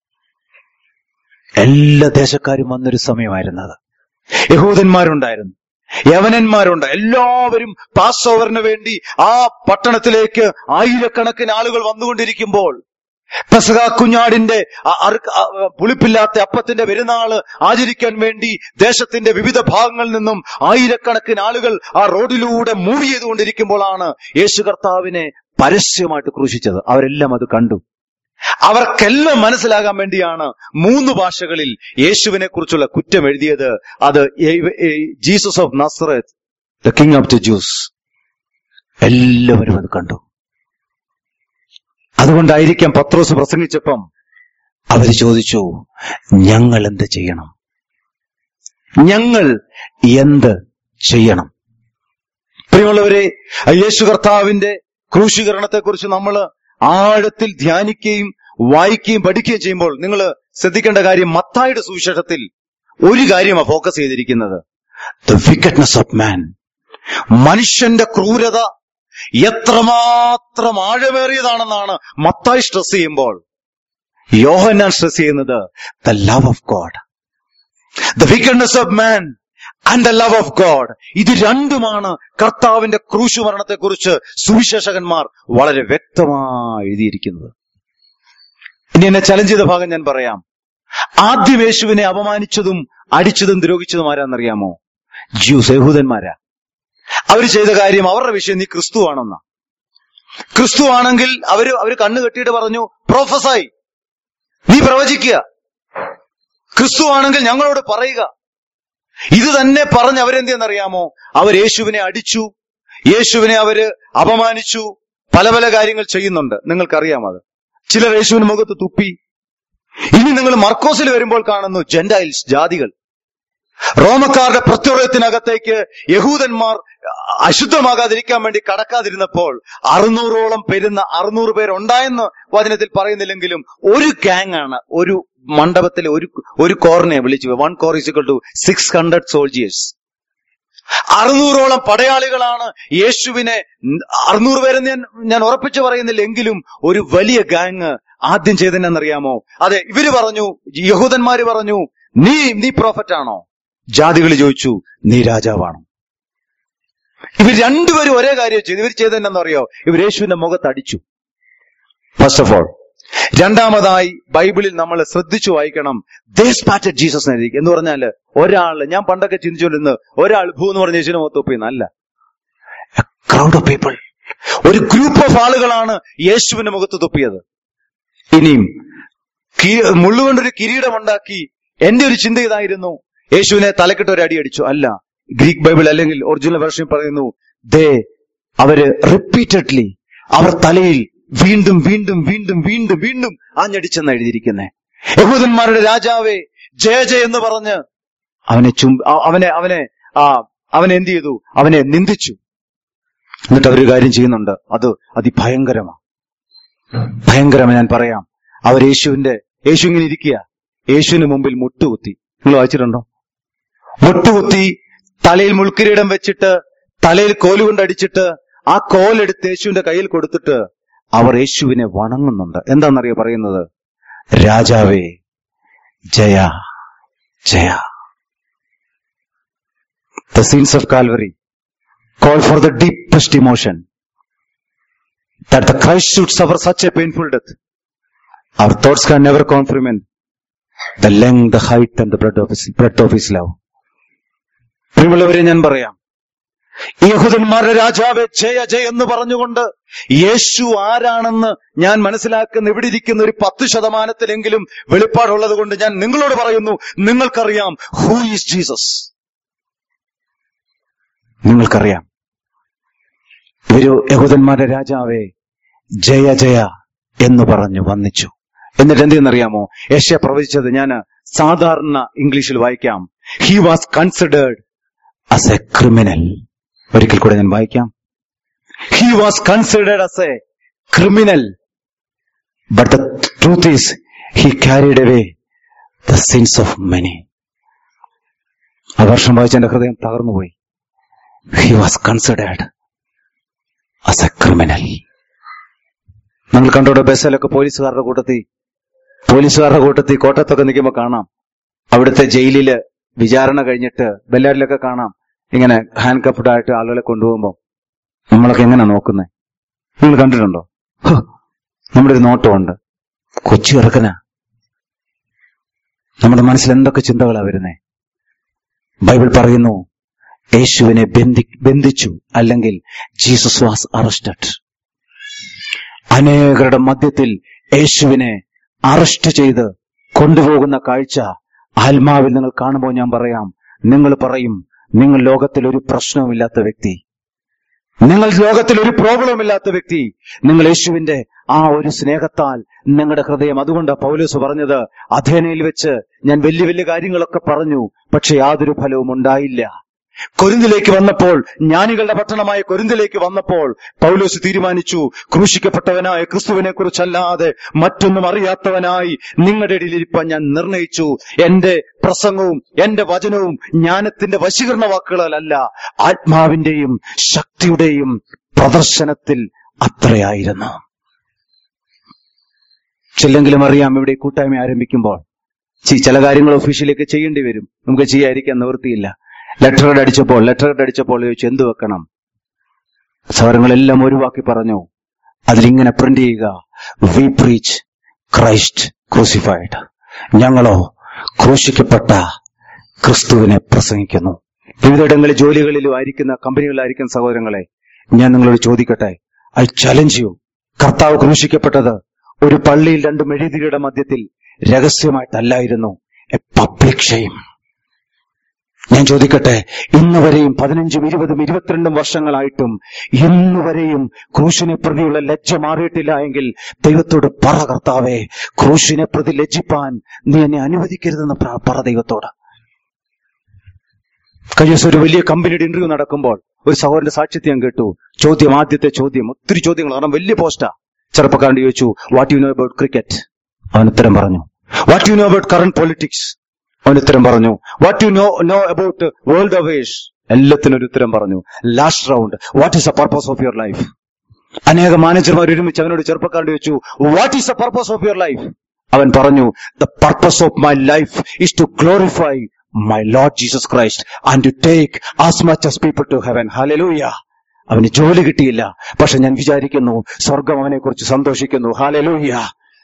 എല്ലാ ദേശക്കാരും വന്നൊരു സമയമായിരുന്നത് യഹൂദന്മാരുണ്ടായിരുന്നു യവനന്മാരുണ്ട് എല്ലാവരും പാസ് ഓവറിന് വേണ്ടി ആ പട്ടണത്തിലേക്ക് ആയിരക്കണക്കിന് ആളുകൾ വന്നുകൊണ്ടിരിക്കുമ്പോൾ പെസക കുഞ്ഞാടിന്റെ ആ അറുക്ക- ആ, ആ, പുളിപ്പില്ലാത്ത അപ്പത്തിന്റെ പെരുന്നാള് ആചരിക്കാൻ വേണ്ടി ദേശത്തിന്റെ വിവിധ ഭാഗങ്ങളിൽ നിന്നും ആയിരക്കണക്കിന് ആളുകൾ ആ റോഡിലൂടെ മൂവ് ചെയ്തുകൊണ്ടിരിക്കുമ്പോഴാണ് യേശു കർത്താവിനെ പരസ്യമായിട്ട് ക്രൂശിച്ചത് അവരെല്ലാം അത് കണ്ടു അവർക്കെല്ലാം മനസ്സിലാകാൻ വേണ്ടിയാണ് മൂന്ന് ഭാഷകളിൽ യേശുവിനെ കുറിച്ചുള്ള കുറ്റം എഴുതിയത് അത് Jesus of Nazareth the king of the Jews എല്ലാവരും അത് കണ്ടു അതുകൊണ്ടായിരിക്കാം പത്രോസ് പ്രസംഗിച്ചപ്പം അവര് ചോദിച്ചു ഞങ്ങൾ എന്ത് ചെയ്യണം ഞങ്ങൾ എന്ത് ചെയ്യണം പ്രിയമുള്ളവരെ യേശു കർത്താവിന്റെ ക്രൂശീകരണത്തെക്കുറിച്ച് നമ്മൾ ആഴത്തിൽ ധ്യാനിക്കുകയും വായിക്കുകയും പഠിക്കുകയും ചെയ്യുമ്പോൾ നിങ്ങൾ ശ്രദ്ധിക്കേണ്ട കാര്യം മത്തായുടെ സുവിശേഷത്തിൽ ഒരു കാര്യമാണ് ഫോക്കസ് ചെയ്തിരിക്കുന്നത് ദ വിക്കറ്റ്നെസ് ഓഫ് മാൻ മനുഷ്യന്റെ ക്രൂരത എത്രമാത്രം ആഴമേറിയതാണെന്നാണ് മത്തായി സ്ട്രെസ് ചെയ്യുമ്പോൾ യോഹന്നാൻ സ്ട്രെസ് ചെയ്യുന്നത് the love of God the wickedness of man and the love of God ഇത് രണ്ടുമാണ് കർത്താവിന്റെ ക്രൂശുമരണത്തെ കുറിച്ച് സുവിശേഷകന്മാർ വളരെ വ്യക്തമായി എഴുതിയിരിക്കുന്നത് ഇനി എന്നെ ചലഞ്ച് ചെയ്ത ഭാഗം ഞാൻ പറയാം ആദ്യം യേശുവിനെ അപമാനിച്ചതും അടിച്ചതും ദ്രോഹിച്ചതും ആരാന്നറിയാമോ ജ്യൂസ് യഹൂദന്മാരാ അവർ ചെയ്ത കാര്യം അവരുടെ വിഷയം നീ ക്രിസ്തു ആണെന്ന ക്രിസ്തു ആണെങ്കിൽ അവര് അവര് കണ്ണു കെട്ടിയിട്ട് പറഞ്ഞു പ്രൊഫസായി നീ പ്രവചിക്കുക ക്രിസ്തു ആണെങ്കിൽ ഞങ്ങളോട് പറയുക ഇത് തന്നെ പറഞ്ഞ് അവരെന്തെന്നറിയാമോ അവർ യേശുവിനെ അടിച്ചു യേശുവിനെ അവര് അപമാനിച്ചു പല പല കാര്യങ്ങൾ ചെയ്യുന്നുണ്ട് നിങ്ങൾക്കറിയാം അത് ചിലർ യേശുവിന് മുഖത്ത് തുപ്പി ഇനി നിങ്ങൾ മർക്കോസിൽ വരുമ്പോൾ കാണുന്നു ജെന്റൈൽസ് ജാതികൾ റോമക്കാരുടെ പ്രത്യുറയത്തിനകത്തേക്ക് യഹൂദന്മാർ അശുദ്ധമാകാതിരിക്കാൻ വേണ്ടി കടക്കാതിരുന്നപ്പോൾ അറുന്നൂറോളം പെരുന്ന അറുന്നൂറ് പേരുണ്ടായെന്ന് വചനത്തിൽ പറയുന്നില്ലെങ്കിലും ഒരു ഗ്യാങ് ആണ് ഒരു മണ്ഡപത്തിലെ ഒരു ഒരു കോറിനെ വിളിച്ചു one core is equal to six hundred soldiers അറുന്നൂറോളം പടയാളികളാണ് യേശുവിനെ അറുന്നൂറ് പേരെന്ന് ഞാൻ ഞാൻ ഉറപ്പിച്ചു പറയുന്നില്ല എങ്കിലും ഒരു വലിയ ഗാങ് ആദ്യം ചെയ്തതെന്നറിയാമോ അതെ ഇവര് പറഞ്ഞു യഹൂദന്മാര് പറഞ്ഞു നീ നീ പ്രോഫറ്റ് ആണോ ജാതികൾ ചോദിച്ചു നീ രാജാവാണോ ഇവർ രണ്ടുപേരും ഒരേ കാര്യം ചെയ്തു ഇവർ ചെയ്തതെന്നറിയോ ഇവർ യേശുവിന്റെ മുഖത്ത് അടിച്ചു ഫസ്റ്റ് ഓഫ് ഓൾ രണ്ടാമതായി ബൈബിളിൽ നമ്മൾ ശ്രദ്ധിച്ചു വായിക്കണം ദേ സ്പാറ്റഡ് ജീസസ് എഴുതി എന്ന് പറഞ്ഞാല് ഒരാൾ ഞാൻ പണ്ടൊക്കെ ചിന്തിച്ചുകൊണ്ടിരുന്ന് ഒരാൾ ഭൂ എന്ന് പറഞ്ഞ യേശുവിനെ മുഖത്ത് ഒപ്പിയെന്നല്ല ക്രൗഡ് ഓഫ് പീപ്പിൾ ഒരു ഗ്രൂപ്പ് ഓഫ് ആളുകളാണ് യേശുവിന്റെ മുഖത്ത് തുപ്പിയത് ഇനിയും കി- മുള്ളുകൊണ്ടൊരു കിരീടം ഉണ്ടാക്കി എന്റെ ഒരു ചിന്ത ഇതായിരുന്നു യേശുവിനെ തലക്കിട്ട് ഒരു അടി അടിച്ചു അല്ല ഗ്രീക്ക് ബൈബിൾ അല്ലെങ്കിൽ ഒറിജിനൽ വേർഷൻ പറയുന്നു ദേ അവര് റിപ്പീറ്റഡ്ലി അവർ തലയിൽ വീണ്ടും വീണ്ടും വീണ്ടും വീണ്ടും വീണ്ടും ആഞ്ഞടിച്ചെന്ന് എഴുതിയിരിക്കുന്നേ യഹൂദന്മാരുടെ രാജാവേ ജയ ജയ എന്ന് പറഞ്ഞ് അവനെ ചും അ- അവനെ അവനെ ആ അവനെ എന്ത് ചെയ്തു അവനെ നിന്ദിച്ചു എന്നിട്ട് അവരൊരു കാര്യം ചെയ്യുന്നുണ്ട് അത് അതിഭയങ്കരമാണ് ഭയങ്കരമാണ് ഞാൻ പറയാം അവർ യേശുവിന്റെ യേശു ഇങ്ങനെ ഇരിക്കുക യേശുവിന് മുമ്പിൽ മുട്ടുകുത്തി നിങ്ങൾ വായിച്ചിട്ടുണ്ടോ മുട്ടുകുത്തി തലയിൽ മുൾക്കിരീടം വെച്ചിട്ട് തലയിൽ കോലുകൊണ്ട് അടിച്ചിട്ട് ആ കോലെടുത്ത് യേശുവിന്റെ കയ്യിൽ കൊടുത്തിട്ട് അവർ യേശുവിനെ വണങ്ങുന്നുണ്ട് എന്താണെന്നറിയോ പറയുന്നത് രാജാവേ ജയ ജയ the scenes of Calvary call for the deepest emotion that the Christ should suffer such a painful death. Our thoughts can never comprehend the length, the height and the breadth of his, breadth of his love. പ്രിയമുള്ളവരെ ഞാൻ പറയാം യഹൂദന്മാരുടെ രാജാവെ ജയ ജയ എന്ന് പറഞ്ഞുകൊണ്ട് യേശു ആരാണെന്ന് ഞാൻ മനസ്സിലാക്കുന്ന ഇവിടെ ഇരിക്കുന്ന ഒരു പത്ത് ശതമാനത്തിലെങ്കിലും വെളിപ്പാടുള്ളത് കൊണ്ട് ഞാൻ നിങ്ങളോട് പറയുന്നു നിങ്ങൾക്കറിയാം ഹൂ ഈസ് ജീസസ് നിങ്ങൾക്കറിയാം ഒരു യഹൂദന്മാരുടെ രാജാവെ ജയ ജയ എന്ന് പറഞ്ഞു വന്നിച്ചു എന്നിട്ട് എന്തെന്നറിയാമോ യേശയ പ്രവചിച്ചത് ഞാൻ സാധാരണ ഇംഗ്ലീഷിൽ വായിക്കാം he was considered as a criminal ഒരിക്കൽ കൂടെ ഞാൻ വായിക്കാം he was considered as a criminal but the truth is he carried away the sins of many ആ വർഷം വായിച്ച എന്റെ ഹൃദയം തകർന്നുപോയി he was considered as a criminal നമ്മൾ കണ്ടോടെ ബസ്സിലൊക്കെ പോലീസുകാരുടെ കൂട്ടത്തിൽ പോലീസുകാരുടെ കൂട്ടത്തിൽ കോട്ടത്തൊക്കെ നിൽക്കുമ്പോൾ കാണാം അവിടുത്തെ ജയിലില് വിചാരണ കഴിഞ്ഞിട്ട് ബെല്ലാരിലൊക്കെ കാണാം ഇങ്ങനെ ഹാൻഡ് കഫ്ഡ് ആയിട്ട് ആളുകളെ കൊണ്ടുപോകുമ്പോൾ നമ്മളൊക്കെ എങ്ങനെ നോക്കുന്നത് നിങ്ങൾ കണ്ടിട്ടുണ്ടോ ഹോ, നമ്മുടെ ഒരു നോട്ടമുണ്ട് കൊച്ചു ഇറക്കന നമ്മുടെ മനസ്സിൽ എന്തൊക്കെ ചിന്തകളാ വരുന്നേ ബൈബിൾ പറയുന്നു യേശുവിനെ ബന്ധി ബന്ധിച്ചു അല്ലെങ്കിൽ ജീസസ് വാസ് അറസ്റ്റഡ് അനേകരുടെ മധ്യത്തിൽ യേശുവിനെ അറസ്റ്റ് ചെയ്ത് കൊണ്ടുപോകുന്ന കാഴ്ച ആത്മാവിൽ നിങ്ങൾ കാണുമ്പോൾ ഞാൻ പറയാം നിങ്ങൾ പറയും നിങ്ങൾ ലോകത്തിൽ ഒരു പ്രശ്നവുമില്ലാത്ത വ്യക്തി നിങ്ങൾ ലോകത്തിൽ ഒരു പ്രോബ്ലം ഇല്ലാത്ത വ്യക്തി നിങ്ങൾ യേശുവിന്റെ ആ ഒരു സ്നേഹത്താൽ നിങ്ങളുടെ ഹൃദയം അതുകൊണ്ട് പൗലോസ് പറഞ്ഞത് അധേനയിൽ വെച്ച് ഞാൻ വലിയ വലിയ കാര്യങ്ങളൊക്കെ പറഞ്ഞു പക്ഷെ യാതൊരു ഫലവും ഉണ്ടായില്ല കൊരിന്തിലേക്ക് വന്നപ്പോൾ ജ്ഞാനികളുടെ പട്ടണമായ കൊരിന്തിലേക്ക് വന്നപ്പോൾ പൗലോസ് തീരുമാനിച്ചു ക്രൂശിക്കപ്പെട്ടവനായ ക്രിസ്തുവിനെ കുറിച്ചല്ലാതെ മറ്റൊന്നും അറിയാത്തവനായി നിങ്ങളുടെ ഇടയിലിരിപ്പാൻ ഞാൻ നിർണയിച്ചു എന്റെ പ്രസംഗവും എന്റെ വചനവും ജ്ഞാനത്തിന്റെ വശീകരണ വാക്കുകളല്ല ആത്മാവിന്റെയും ശക്തിയുടെയും പ്രദർശനത്തിൽ അത്രയായിരുന്നു ചില്ലെങ്കിലും അറിയാം ഇവിടെ ഈ കൂട്ടായ്മ ആരംഭിക്കുമ്പോൾ ചി- ചില കാര്യങ്ങൾ ഒഫീഷ്യലൊക്കെ ചെയ്യേണ്ടി വരും നമുക്ക് ചെയ്യാതിരിക്കാൻ നിവൃത്തിയില്ല ലെറ്റർ ഹെഡ് അടിച്ചപ്പോൾ ലെറ്റർ ഹെഡ് അടിച്ചപ്പോൾ ചോദിച്ചു എന്ത് വെക്കണം സൗരങ്ങളെല്ലാം ഒഴിവാക്കി പറഞ്ഞു അതിലിങ്ങനെ പ്രിന്റ് ചെയ്യുക വി പ്രീച്ച് ക്രൈസ്റ്റ് ക്രൂസിഫൈഡ് ഞങ്ങളോ ക്രൂശിക്കപ്പെട്ട ക്രിസ്തുവിനെ പ്രസംഗിക്കുന്നു വിവിധയിടങ്ങളിൽ ജോലികളിലും ആയിരിക്കുന്ന കമ്പനികളിലായിരിക്കുന്ന സഹോദരങ്ങളെ ഞാൻ നിങ്ങളോട് ചോദിക്കട്ടെ ഐ ചലഞ്ച് യു കർത്താവ് ക്രൂശിക്കപ്പെട്ടത് ഒരു പള്ളിയിൽ രണ്ട് മെഴുതിരിയുടെ മധ്യത്തിൽ രഹസ്യമായിട്ടല്ലായിരുന്നു എ പബ്ലിക് ഷെയിം ഞാൻ ചോദിക്കട്ടെ ഇന്ന് വരെയും പതിനഞ്ചും ഇരുപതും ഇരുപത്തിരണ്ടും വർഷങ്ങളായിട്ടും ഇന്ന് വരെയും ക്രൂശിനെ പ്രതിയുള്ള ലജ്ജ മാറിയിട്ടില്ല എങ്കിൽ ദൈവത്തോട് പറ കർത്താവേ ക്രൂശിനെ പ്രതി ലജ്ജിപ്പാൻ നീ എന്നെ അനുവദിക്കരുതെന്ന് പ്ര- പറ ദൈവത്തോട് കഴിഞ്ഞ ദിവസം ഒരു വലിയ കമ്പനിയുടെ ഇന്റർവ്യൂ നടക്കുമ്പോൾ ഒരു സഹോദരന്റെ സാക്ഷ്യത്തെ ഞാൻ കേട്ടു ചോദ്യം ആദ്യത്തെ ചോദ്യം ഒത്തിരി ചോദ്യങ്ങൾ കാരണം വലിയ പോസ്റ്റാ ചെറുപ്പക്കാരൻ ചോദിച്ചു what you know about cricket അവൻ ഉത്തരം പറഞ്ഞു what you know about current politics അവൻ ഉത്തരം പറഞ്ഞു what you know know about world affairs എല്ലാത്തിനും ഒരു ഉത്തരം പറഞ്ഞു last round what is the purpose of your life അനേക മാനേജർമാർ ഒരുമിച്ച് അവനോട് ചെറുപ്പക്കാരൻ ചോദിച്ചു what is the purpose of your life അവൻ പറഞ്ഞു the purpose of my life is to glorify my Lord Jesus Christ and to take as much as people to heaven hallelujah അവന് ജോലി കിട്ടിയില്ല പക്ഷെ ഞാൻ വിചാരിക്കുന്നു സ്വർഗം അവനെ കുറിച്ച് സന്തോഷിക്കുന്നു ഹാലലൂയ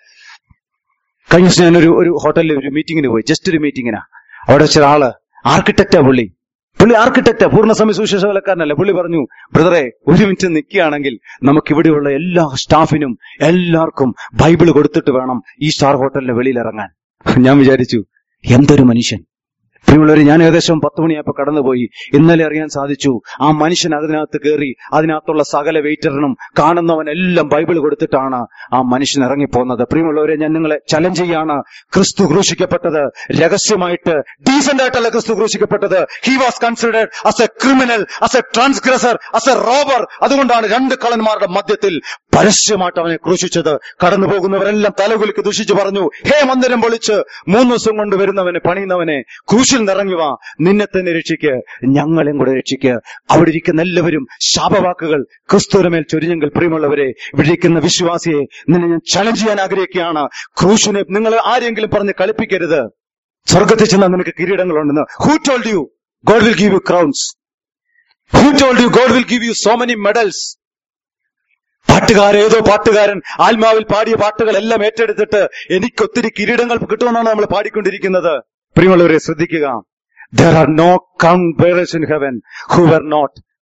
കഴിഞ്ഞ ദിവസം ഞാനൊരു ഒരു ഹോട്ടലിൽ ഒരു മീറ്റിങ്ങിന് പോയി ജസ്റ്റ് ഒരു മീറ്റിങ്ങിനാ അവിടെ വെച്ച ഒരാള് ആർക്കിടെക്റ്റാ പുള്ളി പുള്ളി ആർക്കിടെക്റ്റാ പൂർണ്ണസമയ സുവിശേഷ വിലക്കാരനല്ല പുള്ളി പറഞ്ഞു ബ്രദറെ ഒരു മിനിറ്റ് നിൽക്കുകയാണെങ്കിൽ നമുക്ക് ഇവിടെയുള്ള എല്ലാ സ്റ്റാഫിനും എല്ലാവർക്കും ബൈബിൾ കൊടുത്തിട്ട് വേണം ഈ സ്റ്റാർ ഹോട്ടലിന്റെ വെളിയിൽ ഇറങ്ങാൻ ഞാൻ വിചാരിച്ചു എന്തൊരു മനുഷ്യൻ പ്രിയമുള്ളവർ ഞാൻ ഏകദേശം പത്ത് മണിയായപ്പോ കടന്നുപോയി ഇന്നലെ അറിയാൻ സാധിച്ചു ആ മനുഷ്യൻ അതിനകത്ത് കയറി അതിനകത്തുള്ള സകല വെയിറ്ററിനും കാണുന്നവനെല്ലാം ബൈബിൾ കൊടുത്തിട്ടാണ് ആ മനുഷ്യൻ ഇറങ്ങിപ്പോകുന്നത് പ്രിയമുള്ളവരെ ഞാൻ നിങ്ങളെ ചലഞ്ച് ചെയ്യാണ് ക്രിസ്തു ക്രൂശിക്കപ്പെട്ടത് രഹസ്യമായിട്ട് ഡീസന്റ് ആയിട്ടല്ല ക്രിസ്തു ക്രൂശിക്കപ്പെട്ടത് he was considered as a criminal as a transgressor as a robber അതുകൊണ്ടാണ് രണ്ട് കളന്മാരുടെ മധ്യത്തിൽ പരസ്യമായിട്ട് അവനെ ക്രൂശിച്ചത് കടന്നു പോകുന്നവരെല്ലാം തലകുലിക്ക് ദുഷിച്ചു പറഞ്ഞു ഹേ മന്ദിരം പൊളിച്ച് മൂന്ന് ദിവസം കൊണ്ട് വരുന്നവനെ പണിയുന്നവനെ ക്രൂശിൽ നിറങ്ങി വാ നിന്നെ തന്നെ രക്ഷിക്ക് ഞങ്ങളെയും കൂടെ രക്ഷിക്ക് അവിടെ ഇരിക്കുന്ന എല്ലാവരും ശാപവാക്കുകൾ ക്രിസ്തുവിന്റെ മേൽ ചൊരിഞ്ഞെങ്കിൽ പ്രിയമുള്ളവരെ ഇവിടെ ഇരിക്കുന്ന വിശ്വാസിയെ നിന്നെ ഞാൻ ചലഞ്ച് ചെയ്യാൻ ആഗ്രഹിക്കുകയാണ് ക്രൂശിനെ നിങ്ങൾ ആരെങ്കിലും പറഞ്ഞ് കളിപ്പിക്കരുത് സ്വർഗത്തിൽ ചെന്നാൽ നിനക്ക് കിരീടങ്ങളുണ്ടെന്ന് who told you God will give you crowns who told you God will give you so many medals പാട്ടുകാരൻ ഏതോ പാട്ടുകാരൻ ആത്മാവിൽ പാടിയ പാട്ടുകളെല്ലാം ഏറ്റെടുത്തിട്ട് എനിക്ക് ഒത്തിരി കിരീടങ്ങൾ കിട്ടുമെന്നാണ് നമ്മൾ പാടിക്കൊണ്ടിരിക്കുന്നത് പ്രിയമുള്ളവരെ ശ്രദ്ധിക്കുക there are no comparers in heaven who were not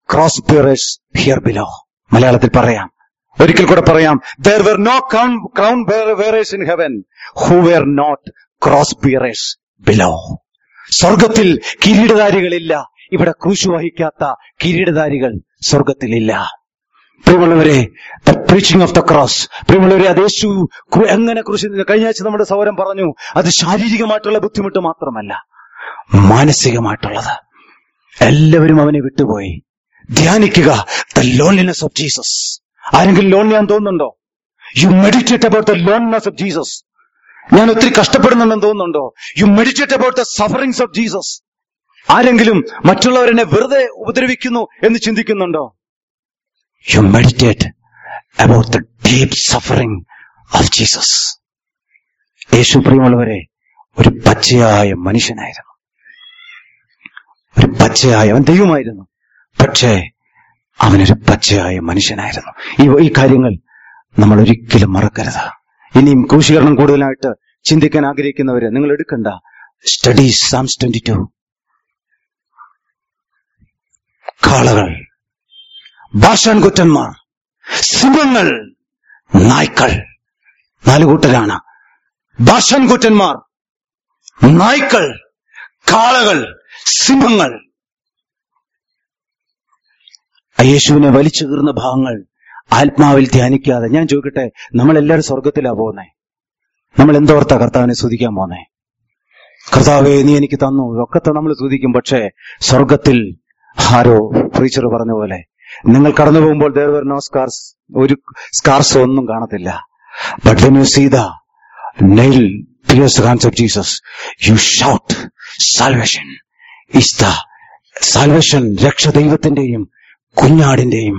cross bearers here below മലയാളത്തിൽ പറയാം ഒരിക്കൽ കൂടെ പറയാം there were no crown bearers in heaven who were not cross bearers below സ്വർഗത്തിൽ കിരീടധാരികളില്ല ഇവിടെ ക്രൂശ് വഹിക്കാത്ത കിരീടധാരികൾ സ്വർഗത്തിലില്ല പ്രിയമുള്ളവരെ the preaching of the cross പ്രിയമുള്ളവരെ അത് യേശു ക്രു- എങ്ങനെ ക്രൂശിൽ കഴിഞ്ഞ ആഴ്ച നമ്മുടെ സൗരം പറഞ്ഞു അത് ശാരീരികമായിട്ടുള്ള ബുദ്ധിമുട്ട് മാത്രമല്ല മാനസികമായിട്ടുള്ളത് എല്ലാവരും അവനെ വിട്ടുപോയി ധ്യാനിക്കുക ദ ലോൺലിനെസ് ഓഫ് ജീസസ് ആരെങ്കിലും ലോൺലിയാൻ തോന്നുന്നുണ്ടോ you meditate about the loneliness of Jesus ഞാൻ ഒത്തിരി കഷ്ടപ്പെടുന്നുണ്ടെന്ന് തോന്നുന്നുണ്ടോ you meditate about the sufferings of Jesus ആരെങ്കിലും മറ്റുള്ളവരെന്നെ വെറുതെ ഉപദ്രവിക്കുന്നു എന്ന് ചിന്തിക്കുന്നുണ്ടോ you meditate about the deep suffering of Jesus യേശു പ്രിയമുള്ളവരെ ഒരു പച്ചയായ മനുഷ്യനായിരുന്നു ഒരു പച്ചയായ അവൻ ദൈവമായിരുന്നു പക്ഷേ അവനൊരു പച്ചയായ മനുഷ്യനായിരുന്നു ഈ ഈ കാര്യങ്ങൾ നമ്മൾ ഒരിക്കലും മറക്കരുത് ഇനിയും ക്രൂശീകരണം കൂടുതലായിട്ട് ചിന്തിക്കാൻ ആഗ്രഹിക്കുന്നവര് നിങ്ങൾ എടുക്കണ്ട സ്റ്റഡി സാംസ് ട്വന്റി ടു കാളകൾ ഭാഷാൻകുറ്റന്മാർ സിംഹങ്ങൾ നായ്ക്കൾ നാല് കൂട്ടരാണ് ഭാഷാൻകുറ്റന്മാർ നായ്ക്കൾ കാളകൾ സിംഹങ്ങൾ ആ യേശുവിനെ വലിച്ചു കീറുന്ന ഭാഗങ്ങൾ ആത്മാവിൽ ധ്യാനിക്കാതെ ഞാൻ ചോദിക്കട്ടെ നമ്മൾ എല്ലാവരും സ്വർഗത്തിലാ പോകുന്നേ നമ്മൾ എന്തോർത്താ കർത്താവിനെ സ്തുതിക്കാൻ പോന്നേ കർത്താവെ നീ എനിക്ക് തന്നു ഒക്കെ നമ്മൾ സ്തുതിക്കും പക്ഷേ സ്വർഗത്തിൽ ആരോ പ്രീച്ചർ പറഞ്ഞ പോലെ നിങ്ങൾ കടന്നു പോകുമ്പോൾ there were no scars ഒരു സ്കാർസ് ഒന്നും കാണത്തില്ല but when you see the nail pierce hands of Jesus you shout salvation is the salvation രക്ഷ ദൈവത്തിന്റെയും കുഞ്ഞാടിന്റെയും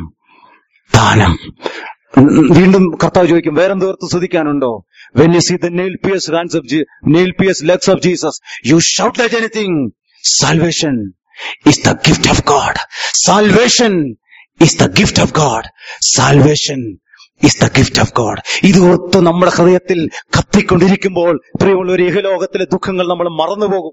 ദാനം ഉം, വീണ്ടും കർത്താവ് ചോദിക്കും വേറെന്തോർത്ത് സ്തുതിക്കാനുണ്ടോ when you see the nail pierce hands of nail pierce legs of Jesus you shout light anything salvation is the gift of God. Salvation is the gift of God. Salvation is the gift of God. ഇത് ഓർത്ത് നമ്മുടെ ഹൃദയത്തിൽ കത്തിക്കൊണ്ടിരിക്കുമ്പോൾ പ്രിയമുള്ള ഒരു ഇഹലോകത്തിലെ ദുഃഖങ്ങൾ നമ്മൾ മറന്നുപോകും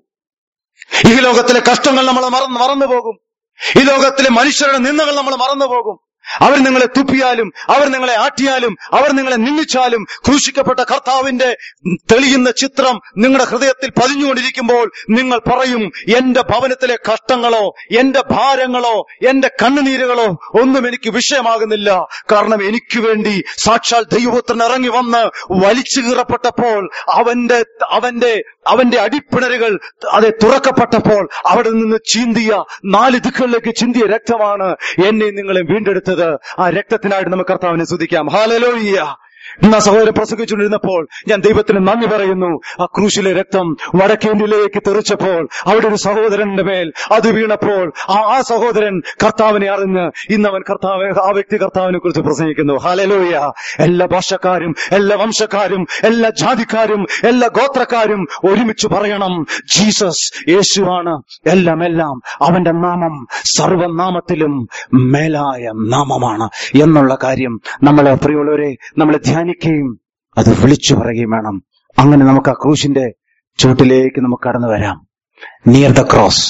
ഇഹലോകത്തിലെ കഷ്ടങ്ങൾ നമ്മൾ മറന്നു മറന്നുപോകും ഈ ലോകത്തിലെ മനുഷ്യരുടെ നിന്ദകൾ നമ്മൾ മറന്നുപോകും അവർ നിങ്ങളെ തുപ്പിയാലും അവർ നിങ്ങളെ ആട്ടിയാലും അവർ നിങ്ങളെ നിന്ദിച്ചാലും ക്രൂശിക്കപ്പെട്ട കർത്താവിന്റെ തെളിയുന്ന ചിത്രം നിങ്ങളുടെ ഹൃദയത്തിൽ പതിഞ്ഞുകൊണ്ടിരിക്കുമ്പോൾ നിങ്ങൾ പറയും എന്റെ ഭവനത്തിലെ കഷ്ടങ്ങളോ എന്റെ ഭാരങ്ങളോ എന്റെ കണ്ണുനീരുകളോ ഒന്നും എനിക്ക് വിഷയമാകുന്നില്ല കാരണം എനിക്ക് വേണ്ടി സാക്ഷാൽ ദൈവപുത്രൻ ഇറങ്ങി വന്ന് വലിച്ചു കീറപ്പെട്ടപ്പോൾ അവന്റെ അവന്റെ അവന്റെ അടിപ്പിണരുകൾ അത് തുറക്കപ്പെട്ടപ്പോൾ അവിടെ നിന്ന് ചീന്തിയ നാല് ദിക്കുകളിലേക്ക് ചിന്തിയ രക്തമാണ് എന്നെ നിങ്ങളെ വീണ്ടെടുത്തത് ആ രക്തത്തിനായിട്ട് നമുക്ക് കർത്താവിനെ സ്തുതിക്കാം ഹാലലോയ്യ ഇന്ന് ആ സഹോദരൻ പ്രസംഗിച്ചുകൊണ്ടിരുന്നപ്പോൾ ഞാൻ ദൈവത്തിന് നന്ദി പറയുന്നു ആ ക്രൂശിലെ രക്തം വടക്കേന്ത്യയിലേക്ക് തെറിച്ചപ്പോൾ അവിടെ ഒരു സഹോദരന്റെ മേൽ അത് വീണപ്പോൾ ആ ആ സഹോദരൻ കർത്താവിനെ അറിഞ്ഞ് ഇന്ന് അവൻ കർത്താവ് ആ വ്യക്തി കർത്താവിനെ കുറിച്ച് പ്രസംഗിക്കുന്നു ഹാലലോയ എല്ലാ ഭാഷക്കാരും എല്ലാ വംശക്കാരും എല്ലാ ജാതിക്കാരും എല്ലാ ഗോത്രക്കാരും ഒരുമിച്ച് പറയണം ജീസസ് യേശുവാണ് എല്ലാം എല്ലാം അവന്റെ നാമം സർവനാമത്തിലും മേലായ നാമമാണ് എന്നുള്ള കാര്യം നമ്മളെ പ്രിയമുള്ളവരെ നമ്മളെ ധ്യാനിക്കുകയും അത് വിളിച്ചു പറയുകയും വേണം അങ്ങനെ നമുക്ക് ആ ക്രൂശിന്റെ ചുവട്ടിലേക്ക് നമുക്ക് കടന്നു വരാം നിയർ ദ ക്രോസ്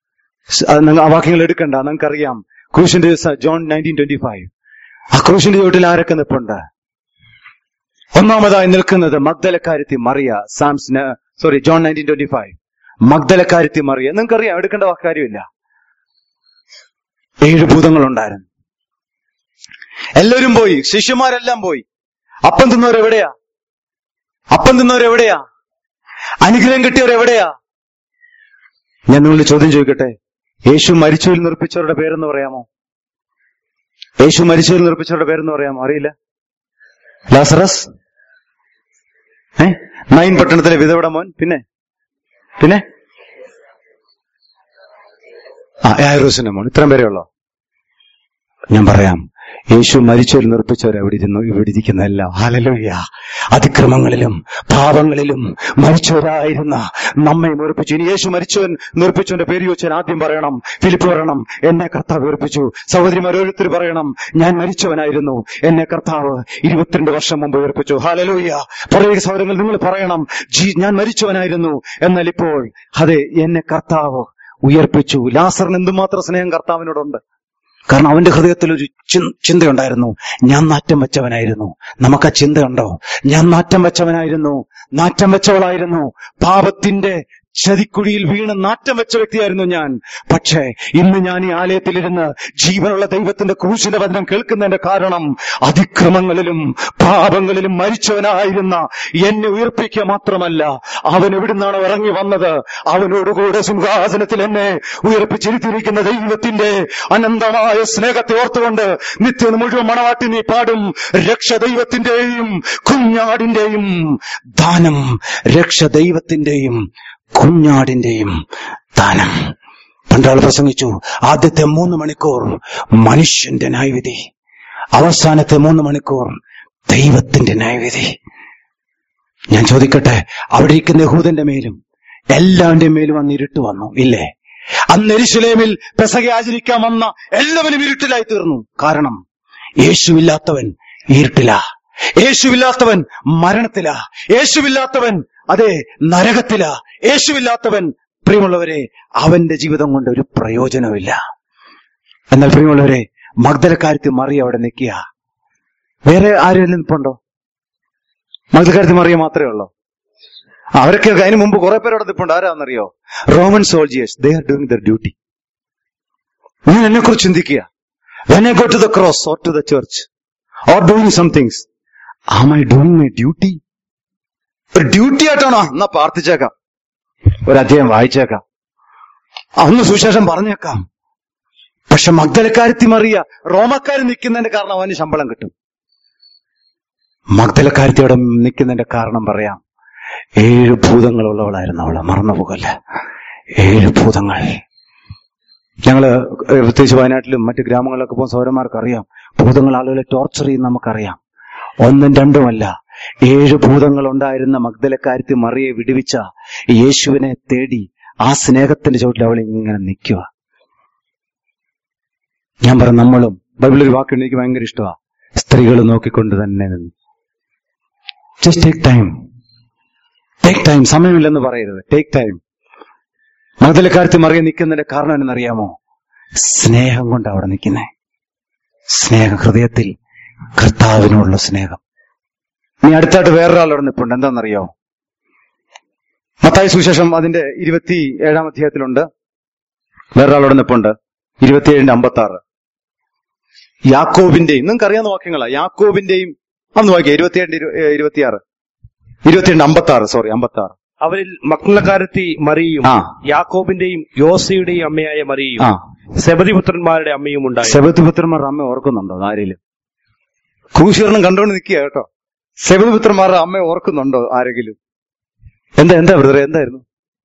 അത് നിങ്ങൾ ആ വാക്യങ്ങൾ എടുക്കണ്ട നിങ്ങൾക്കറിയാം ക്രൂശിന്റെ ദിവസം ജോൺ നയൻറ്റീൻ ട്വന്റി ഫൈവ് ആ ക്രൂശിന്റെ ചുവട്ടിൽ ആരൊക്കെ നിൽപ്പുണ്ട് ഒന്നാമതായി നിൽക്കുന്നത് മഗ്ദലക്കാരത്തി മറിയ Psalms sorry John nineteen twenty five മഗ്ദലക്കാരത്തി മറിയ നിങ്ങൾക്കറിയാം എടുക്കേണ്ട വാ- കാര്യമില്ല ഏഴ് ഭൂതങ്ങളുണ്ടായിരുന്നു എല്ലാവരും പോയി ശിഷ്യന്മാരെല്ലാം പോയി അപ്പം തിന്നവർ എവിടെയാ അപ്പം തിന്നവർ എവിടെയാ അനുഗ്രഹം കിട്ടിയവർ എവിടെയാ ഞാൻ നിങ്ങളോട് ചോദ്യം ചോദിക്കട്ടെ യേശു മരിച്ചവരിൽ നിർപ്പിച്ചവരുടെ പേരെന്ന് പറയാമോ യേശു മരിച്ചവരിൽ നിർപ്പിച്ചവരുടെ പേരെന്ന് പറയാമോ അറിയില്ല ലാസറസ് ഏ നൈൻ പട്ടണത്തിലെ വിധവട മോൻ പിന്നെ പിന്നെ ആ യാറൂസിന്റെ മോൻ ഇത്രയും പേരേ ഉള്ളോ ഞാൻ പറയാം യേശു മരിച്ചവർ നിർപ്പിച്ചവർ എവിടെ ഇരുന്നു ഇവിടെ ഇരിക്കുന്നതല്ല ഹാലലുയ്യ അതിക്രമങ്ങളിലും പാപങ്ങളിലും മരിച്ചവരായിരുന്ന നമ്മെ മുറിപ്പിച്ചു ഇനി യേശു മരിച്ചവൻ നിർപ്പിച്ചവന്റെ പേര് ചോദിച്ചാൽ ആദ്യം പറയണം ഫിലിപ്പ് പറയണം എന്നെ കർത്താവ് ഉറപ്പിച്ചു സഹോദരിമാർ ഓരോരുത്തർ പറയണം ഞാൻ മരിച്ചവനായിരുന്നു എന്നെ കർത്താവ് ഇരുപത്തിരണ്ട് വർഷം മുമ്പ് ഉയർപ്പിച്ചു ഹാലലൂയ്യ പറയുക സഹോദരങ്ങൾ നിങ്ങൾ പറയണം ജി ഞാൻ മരിച്ചവനായിരുന്നു എന്നാൽ ഇപ്പോൾ അതെ എന്നെ കർത്താവ് ഉയർപ്പിച്ചു ലാസറിന് എന്തുമാത്രം സ്നേഹം കർത്താവിനോടുണ്ട് കാരണം അവന്റെ ഹൃദയത്തിൽ ഒരു ചിൻ- ചിന്തയുണ്ടായിരുന്നു ഞാൻ നാറ്റം വെച്ചവനായിരുന്നു നമുക്ക് ആ ചിന്തയുണ്ടോ ഞാൻ നാറ്റം വെച്ചവനായിരുന്നു നാറ്റം വെച്ചവളായിരുന്നു പാപത്തിന്റെ ചതിക്കുഴിയിൽ വീണ് നാറ്റം വെച്ച വ്യക്തിയായിരുന്നു ഞാൻ പക്ഷേ ഇന്ന് ഞാൻ ഈ ആലയത്തിലിരുന്ന് ജീവനുള്ള ദൈവത്തിന്റെ ക്രൂശിന്റെ വചനം കേൾക്കുന്നതിന്റെ കാരണം അതിക്രമങ്ങളിലും പാപങ്ങളിലും മരിച്ചവനായിരുന്ന എന്നെ ഉയർപ്പിക്കുക മാത്രമല്ല അവൻ എവിടുന്നാണ് ഇറങ്ങി വന്നത് അവനോടുകൂടെ സിംഹാസനത്തിൽ എന്നെ ഉയർപ്പിച്ചിരുത്തിയിരിക്കുന്ന ദൈവത്തിന്റെ അനന്തമായ സ്നേഹത്തെ ഓർത്തുകൊണ്ട് നിത്യം മുഴുവൻ മണവാട്ടി നീ പാടും രക്ഷ ദൈവത്തിന്റെയും കുഞ്ഞാടിന്റെയും ദാനം രക്ഷ ദൈവത്തിന്റെയും കുഞ്ഞാടിന്റെയും ദാനം പണ്ടാൾ പ്രസംഗിച്ചു ആദ്യത്തെ മൂന്ന് മണിക്കൂർ മനുഷ്യന്റെ ന്യായവിധി അവസാനത്തെ മൂന്ന് മണിക്കൂർ ദൈവത്തിന്റെ ന്യായവിധി ഞാൻ ചോദിക്കട്ടെ അവിടെ ഇരിക്കുന്ന യഹൂദന്റെ മേലും എല്ലാവരുടെയും മേലും അന്ന് ഇരുട്ട് വന്നു ഇല്ലേ അന്ന് എരിശിലേമിൽ പെസക ആചരിക്കാൻ വന്ന എല്ലാവരും ഇരുട്ടിലായി തീർന്നു കാരണം യേശുവില്ലാത്തവൻ ഇരുട്ടിലാ യേശുവില്ലാത്തവൻ മരണത്തിലാ യേശുവില്ലാത്തവൻ അതെ നരകത്തിലാ യേശുവില്ലാത്തവൻ പ്രിയമുള്ളവരെ അവന്റെ ജീവിതം കൊണ്ട് ഒരു പ്രയോജനമില്ല എന്നാൽ പ്രിയമുള്ളവരെ മഗ്ദലക്കാരത്തി മറി അവിടെ നിൽക്കുക വേറെ ആരെങ്കിലും നിൽപ്പുണ്ടോ മഗ്ദലക്കാരത്തി മറിയ മാത്രമേ ഉള്ളൂ അവരൊക്കെ അതിന് മുമ്പ് കുറെ പേര് അവിടെ നിൽപ്പുണ്ട് ആരാന്നറിയോ Roman soldiers they are doing their duty ഞാൻ എന്നെ കുറിച്ച് ചിന്തിക്കുക when I go to the cross or to the church or doing somethings am I doing my duty ഒരു ഡ്യൂട്ടി ആയിട്ടാണോ എന്നാ പ്രാർത്ഥിച്ചേക്കാം ഒരു അധ്യായം വായിച്ചേക്കാം അന്ന് സുശേഷം പറഞ്ഞേക്കാം പക്ഷെ മഗ്ദലക്കാരത്തി മറിയ റോമക്കാർ നിൽക്കുന്നതിന്റെ കാരണം അവന് ശമ്പളം കിട്ടും മഗ്ദലക്കാരത്തിയോടെ നിൽക്കുന്നതിന്റെ കാരണം പറയാം ഏഴ് ഭൂതങ്ങളുള്ളവളായിരുന്നു അവള് മറന്നുപോകല്ല ഏഴ് ഭൂതങ്ങൾ ഞങ്ങള് ഏഹ് പ്രത്യേകിച്ച് വയനാട്ടിലും മറ്റു ഗ്രാമങ്ങളിലൊക്കെ പോകുന്ന സൗരന്മാർക്ക് അറിയാം ഭൂതങ്ങൾ ആളുകളെ ടോർച്ചർ ചെയ്യുന്ന നമുക്കറിയാം ഒന്നും രണ്ടുമല്ല ഏഴ് ഭൂതങ്ങൾ ഉണ്ടായിരുന്ന മഗ്ദലക്കാരത്തി മറിയെ വിടുവിച്ച യേശുവിനെ തേടി ആ സ്നേഹത്തിന്റെ ചുവട്ടിൽ അവൾ ഇങ്ങനെ നിൽക്കുക ഞാൻ പറ നമ്മളും ബൈബിളിൽ ഒരു വാക്കുണ്ട് എനിക്ക് ഭയങ്കര ഇഷ്ടമാണ് സ്ത്രീകൾ നോക്കിക്കൊണ്ട് തന്നെ നിന്നു just take time take time സമയമില്ലെന്ന് പറയരുത് ടേക്ക് ടൈം മഗ്ദലക്കാരത്തി മറിയെ നിൽക്കുന്നതിന്റെ കാരണം എന്നറിയാമോ സ്നേഹം കൊണ്ട് അവിടെ നിൽക്കുന്നേ സ്നേഹം ഹൃദയത്തിൽ കർത്താവിനോടുള്ള സ്നേഹം നീ അടുത്തായിട്ട് വേറൊരാളോട് നിൽപ്പുണ്ട് എന്താണെന്നറിയോ മത്തായ സുവിശേഷം അതിന്റെ ഇരുപത്തി ഏഴാം അധ്യായത്തിലുണ്ട് വേറൊരാളോട് നിൽപ്പുണ്ട് ഇരുപത്തിയേഴിന്റെ അമ്പത്തി ആറ് യാക്കോബിന്റെയും നിങ്ങൾക്ക് അറിയാവുന്ന വാക്യങ്ങളാ യാക്കോബിന്റെയും അന്ന് വായിക്കാം ഇരുപത്തിയേഴിന്റെ ഇരു- ഏ, ഇരുപത്തിയാറ് ഇരുപത്തിയേഴിന്റെ അമ്പത്തി ആറ് സോറി അമ്പത്തി ആറ് അവരിൽ മക്കളക്കാരത്തി മറിയും ആ. യാക്കോബിന്റെയും യോസയുടെയും അമ്മയായ മറിയും ആ സെബതിപുത്രന്മാരുടെ അമ്മയും ഉണ്ടായി ശബദപുത്രന്മാരുടെ അമ്മ ഓർക്കുന്നുണ്ടോ ആരെങ്കിലും ക്രൂശീകരണം കണ്ടുകൊണ്ട് നിൽക്കുക കേട്ടോ ശബദപുത്രന്മാരുടെ അമ്മ ഓർക്കുന്നുണ്ടോ ആരെങ്കിലും എന്താ എന്താ ബ്രദറെ എന്തായിരുന്നു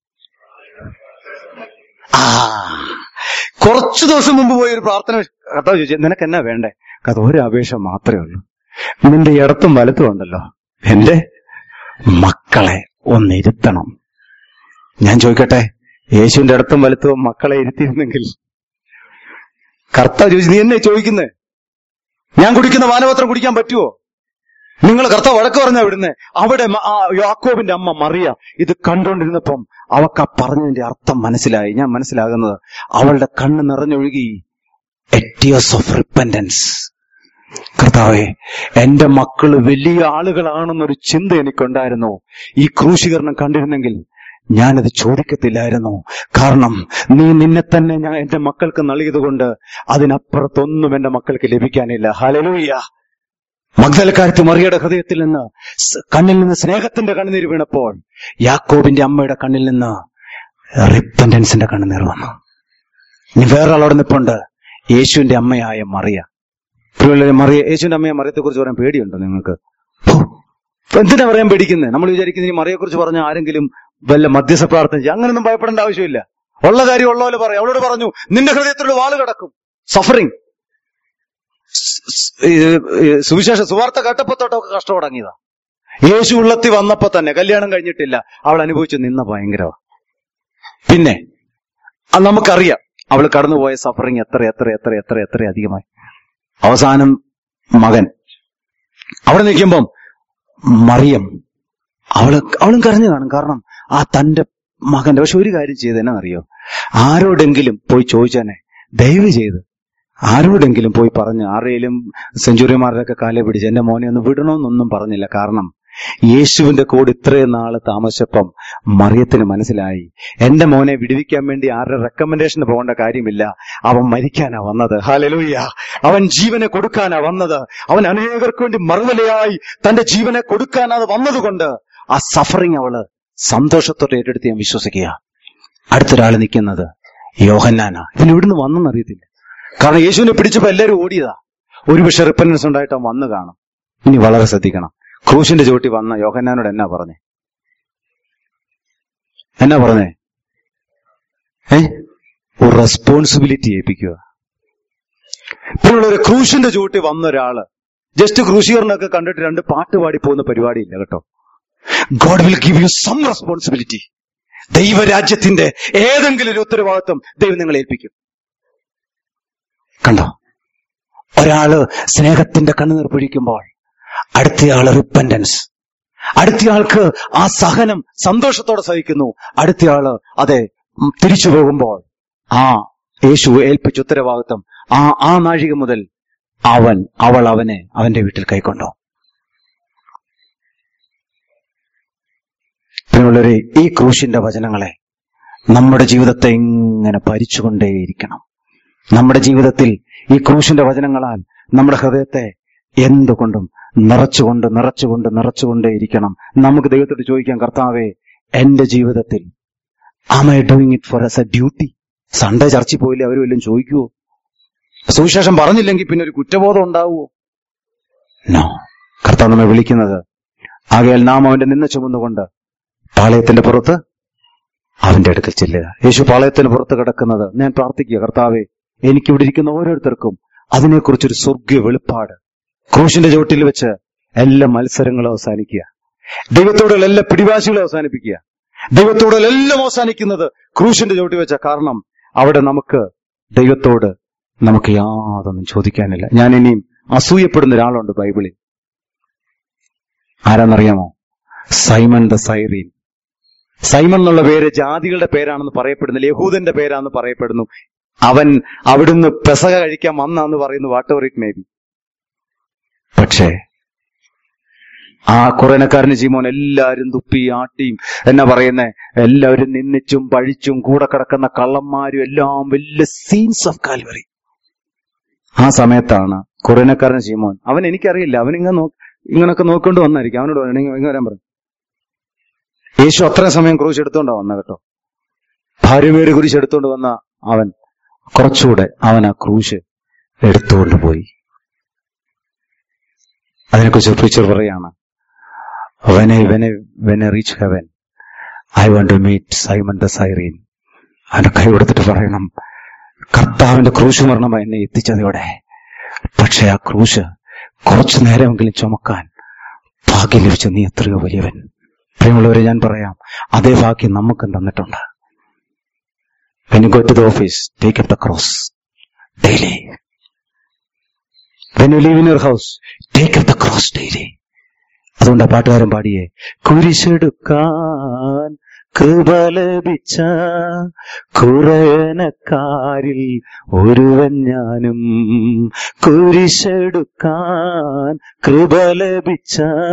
ആ കുറച്ചു ദിവസം മുമ്പ് പോയി ഒരു പ്രാർത്ഥന കർത്താവ് ചോദിച്ചു നിനക്ക് എന്നാ വേണ്ടേ കഥ ഒരു അപേക്ഷ മാത്രമേ ഉള്ളൂ നിന്റെ ഇടത്തും വലത്തും ഉണ്ടല്ലോ എന്റെ മക്കളെ ഒന്നിരുത്തണം ഞാൻ ചോദിക്കട്ടെ യേശുവിന്റെ ഇടത്തും വലത്തും മക്കളെ ഇരുത്തിയിരുന്നെങ്കിൽ കർത്താവ് ചോദിച്ചു നീ എന്നെ ചോദിക്കുന്നേ ഞാൻ കുടിക്കുന്ന വാനപത്രം കുടിക്കാൻ പറ്റുമോ നിങ്ങൾ കർത്താവ് വഴക്ക് പറഞ്ഞ വിടുന്നേ അവിടെ മ- ആ യാക്കോബിന്റെ അമ്മ മറിയ ഇത് കണ്ടുകൊണ്ടിരുന്നപ്പം അവക്ക് ആ പറഞ്ഞതിന്റെ അർത്ഥം മനസ്സിലായി ഞാൻ മനസ്സിലാകുന്നത് അവളുടെ കണ്ണ് നിറഞ്ഞൊഴുകി എറ്റിയേഴ്സ് ഓഫ് റിപ്പൻഡൻസ് കർത്താവെ എന്റെ മക്കള് വലിയ ആളുകളാണെന്നൊരു ചിന്ത എനിക്കുണ്ടായിരുന്നു ഈ ക്രൂശീകരണം കണ്ടിരുന്നെങ്കിൽ ഞാനത് ചോദിക്കത്തില്ലായിരുന്നു കാരണം നീ നിന്നെ തന്നെ ഞാൻ എന്റെ മക്കൾക്ക് നൽകിയതുകൊണ്ട് അതിനപ്പുറത്തൊന്നും എന്റെ മക്കൾക്ക് ലഭിക്കാനില്ല ഹലലൂയ്യ മഗ്ദലക്കാരത്ത് മറിയുടെ ഹൃദയത്തിൽ നിന്ന് സ് കണ്ണിൽ നിന്ന് സ്നേഹത്തിന്റെ കണ്ണുനീര് വീണപ്പോൾ യാക്കോബിന്റെ അമ്മയുടെ കണ്ണിൽ നിന്ന് റിപ്പൻഡൻസിന്റെ കണ്ണുനീർ വന്നു ഇനി വേറൊരാളോട് നിപ്പുണ്ട് യേശുവിന്റെ അമ്മയായ മറിയ പ്രിയമുള്ളവരെ, മറിയ യേശുവിന്റെ അമ്മയെ മറിയത്തെ കുറിച്ച് പറയാൻ പേടിയുണ്ടോ നിങ്ങൾക്ക് ഹോ, എന്തിനാ പറയാൻ പേടിക്കുന്നത് നമ്മൾ വിചാരിക്കുന്നത് ഈ മറിയെ കുറിച്ച് പറഞ്ഞ ആരെങ്കിലും വല്ല മധ്യസ്ഥ പ്രാർത്ഥന ചെയ്യും അങ്ങനൊന്നും ഭയപ്പെടേണ്ട ആവശ്യമില്ല ഉള്ള കാര്യം ഉള്ള പോലെ പറയാം അവളോട് പറഞ്ഞു നിന്റെ ഹൃദയത്തിലുള്ള വാള് കിടക്കും സഫറിങ് സുവിശേഷ സുവാർത്ത കേട്ടപ്പോ തൊട്ടൊക്കെ കഷ്ടം തുടങ്ങിയതാ യേശു ഉള്ളത്തി വന്നപ്പോ തന്നെ കല്യാണം കഴിഞ്ഞിട്ടില്ല അവൾ അനുഭവിച്ചു നിന്ന ഭയങ്കരമാ പിന്നെ അത് നമുക്കറിയാം അവൾ കടന്നുപോയ സഫറിങ് എത്ര എത്ര എത്ര എത്ര എത്ര അധികമായി അവസാനം മകൻ അവിടെ നിൽക്കുമ്പം മറിയം അവള് അവളും കരഞ്ഞു കാണും കാരണം ആ തന്റെ മകന്റെ പക്ഷെ ഒരു കാര്യം ചെയ്ത് എന്നാ അറിയോ ആരോടെങ്കിലും പോയി ചോദിച്ചാനെ ദയവ് ചെയ്ത് ആരോടെങ്കിലും പോയി പറഞ്ഞ് ആരെയും സെഞ്ചുറിമാരുടെ ഒക്കെ കാലെ പിടിച്ച് എന്റെ മോനെ ഒന്ന് വിടണമെന്നൊന്നും പറഞ്ഞില്ല കാരണം യേശുവിന്റെ കൂടെ ഇത്രയും നാള് താമസിച്ചപ്പം മറിയത്തിന് മനസ്സിലായി എന്റെ മോനെ വിടുവിക്കാൻ വേണ്ടി ആരുടെ റെക്കമെൻഡേഷന് പോകേണ്ട കാര്യമില്ല അവൻ മരിക്കാനാ വന്നത് ഹാലലൂയ്യ അവൻ ജീവനെ കൊടുക്കാനാ വന്നത് അവൻ അനേകർക്ക് വേണ്ടി മറുതലയായി തന്റെ ജീവനെ കൊടുക്കാനാ വന്നതുകൊണ്ട് ആ സഫറിങ് അവള് സന്തോഷത്തോടെ ഏറ്റെടുത്ത് ഞാൻ വിശ്വസിക്കുക അടുത്തൊരാൾ നിൽക്കുന്നത് യോഹന്നാന ഇതിന് ഇവിടുന്ന് വന്നെന്നറിയത്തില്ല കാരണം യേശുവിനെ പിടിച്ചപ്പോ എല്ലാവരും ഓടിയതാ ഒരുപക്ഷെ റിപ്പൻസ് ഉണ്ടായിട്ട് അവൻ വന്ന് കാണും ഇനി വളരെ ശ്രദ്ധിക്കണം ക്രൂശിന്റെ ചുവട്ടി വന്ന യോഹന്നാനോട് എന്നാ പറഞ്ഞേ എന്നാ പറഞ്ഞേ ഏ ഒരു റെസ്പോൺസിബിലിറ്റി ഏൽപ്പിക്കുക പിന്നെ ഒരു ക്രൂശിന്റെ ചുവട്ടി വന്ന ഒരാള് ജസ്റ്റ് ക്രൂശീകരണമൊക്കെ കണ്ടിട്ട് രണ്ട് പാട്ട് പാടി പോകുന്ന പരിപാടിയില്ല കേട്ടോ God will give you some responsibility ദൈവരാജ്യത്തിന്റെ ഏതെങ്കിലും ഒരു ഉത്തരവാദിത്വം ദൈവം നിങ്ങളെ ഏൽപ്പിക്കും കണ്ടോ ഒരാള് സ്നേഹത്തിന്റെ കണ്ണുനീർ പൊഴിക്കുമ്പോൾ അടുത്തയാള് റിപ്പൻഡൻസ് അടുത്തയാൾക്ക് ആ സഹനം സന്തോഷത്തോടെ സഹിക്കുന്നു അടുത്തയാള് അതെ ഉം, തിരിച്ചു പോകുമ്പോൾ ആ യേശു ഏൽപ്പിച്ച ഉത്തരവാദിത്വം ആ ആ നാഴിക മുതൽ അവൻ അവൾ അവനെ അവന്റെ വീട്ടിൽ കൈക്കൊണ്ടു പ്രിയമുള്ളവരെ ഈ ക്രൂശിന്റെ വചനങ്ങളെ നമ്മുടെ ജീവിതത്തെ ഇങ്ങനെ ഭരിച്ചുകൊണ്ടേയിരിക്കണം നമ്മുടെ ജീവിതത്തിൽ ഈ ക്രൂശിന്റെ വചനങ്ങളാൽ നമ്മുടെ ഹൃദയത്തെ എന്തുകൊണ്ടും നിറച്ചുകൊണ്ട് നിറച്ചുകൊണ്ട് നിറച്ചുകൊണ്ടേയിരിക്കണം നമുക്ക് ദൈവത്തോട് ചോദിക്കാം കർത്താവേ എന്റെ ജീവിതത്തിൽ am I doing it for as a duty Sunday ചർച്ചിൽ പോയില്ലേ അവർ വല്ലതും ചോദിക്കുവോ സുവിശേഷം പറഞ്ഞില്ലെങ്കിൽ പിന്നെ ഒരു കുറ്റബോധം ഉണ്ടാവുമോ നോ കർത്താവ് നമ്മെ വിളിക്കുന്നത് ആകയാൽ നാം അവന്റെ നിന്ന് ചുമന്നുകൊണ്ട് പാളയത്തിന്റെ പുറത്ത് അവന്റെ അടുക്കൽ ചെല്ലുക യേശു പാളയത്തിന് പുറത്ത് കിടക്കുന്നത് ഞാൻ പ്രാർത്ഥിക്കുക കർത്താവെ എനിക്കിവിടെ ഇരിക്കുന്ന ഓരോരുത്തർക്കും അതിനെക്കുറിച്ചൊരു സ്വർഗീയ വെളിപ്പാട് ക്രൂശിന്റെ ചുവട്ടിൽ വെച്ച് എല്ലാ മത്സരങ്ങളും അവസാനിക്കുക ദൈവത്തോടുള്ള എല്ലാ പിടിവാശികളും അവസാനിപ്പിക്കുക ദൈവത്തോടുള്ള എല്ലാം അവസാനിക്കുന്നത് ക്രൂശിന്റെ ചുവട്ടിൽ വെച്ച കാരണം അവിടെ നമുക്ക് ദൈവത്തോട് നമുക്ക് യാതൊന്നും ചോദിക്കാനില്ല ഞാൻ ഇനിയും അസൂയപ്പെടുന്ന ഒരാളുണ്ട് ബൈബിളിൽ ആരാന്നറിയാമോ സൈമൺ ദ സൈറീൻ സൈമൺ എന്നുള്ള പേര് ജാതികളുടെ പേരാണെന്ന് പറയപ്പെടുന്നില്ല യഹൂദന്റെ പേരാണെന്ന് പറയപ്പെടുന്നു അവൻ അവിടുന്ന് പെസക കഴിക്കാൻ വന്നാന്ന് പറയുന്നു whatever it may be പക്ഷേ ആ കുറേനക്കാരന് ജീമോൻ എല്ലാരും തുപ്പി ആട്ടിയും എന്നാ പറയുന്നേ എല്ലാവരും നിന്നിച്ചും പഴിച്ചും കൂടെ കിടക്കുന്ന കള്ളന്മാരും എല്ലാം വലിയ സീൻസ് ഓഫ് കാൽവറി ആ സമയത്താണ് കുറേനക്കാരൻ ജീമോൻ അവൻ എനിക്കറിയില്ല അവൻ ഇങ്ങനെ നോ ഇങ്ങനൊക്കെ നോക്കൊണ്ട് വന്നായിരിക്കും അവനോട് പറഞ്ഞു, "ഇങ്ങ് ഇങ്ങ് വരാൻ പറഞ്ഞു യേശു അത്രയും സമയം ക്രൂശ് എടുത്തോണ്ടാ വന്ന കേട്ടോ ഭാര്യമേര് കുരിശ് എടുത്തോണ്ട് വന്ന അവൻ കുറച്ചുകൂടെ അവൻ ആ ക്രൂശ് എടുത്തുകൊണ്ട് പോയി അതിനെക്കുറിച്ച് ടീച്ചർ പറയാണ് when I when I when I reach heaven I want to meet Simon the Cyrene അവന്റെ കൈ കൊടുത്തിട്ട് പറയണം കർത്താവിന്റെ ക്രൂശ് മരണമായി എന്നെ എത്തിച്ചത് ഇവിടെ പക്ഷെ ആ ക്രൂശ് കുറച്ചു നേരമെങ്കിലും ചുമക്കാൻ ഭാഗ്യം ലഭിച്ച നീ എത്രയോ വലിയവൻ പ്രിയമുള്ളവരെ ഞാൻ പറയാം അതേ ഭാഗ്യം നമുക്കും തന്നിട്ടുണ്ട് When you go to the office, take up the cross daily. When you live in your house, take up the cross daily. അതുകൊണ്ട് ആ പാട്ടുകാരൻ പാടിയേ കുരിശെടുക്കാൻ കൃപ ലഭിച്ച കുറയനക്കാരിൽ ഒരുവൻ ഞാനും കുരിശെടുക്കാൻ കൃപ ലഭിച്ച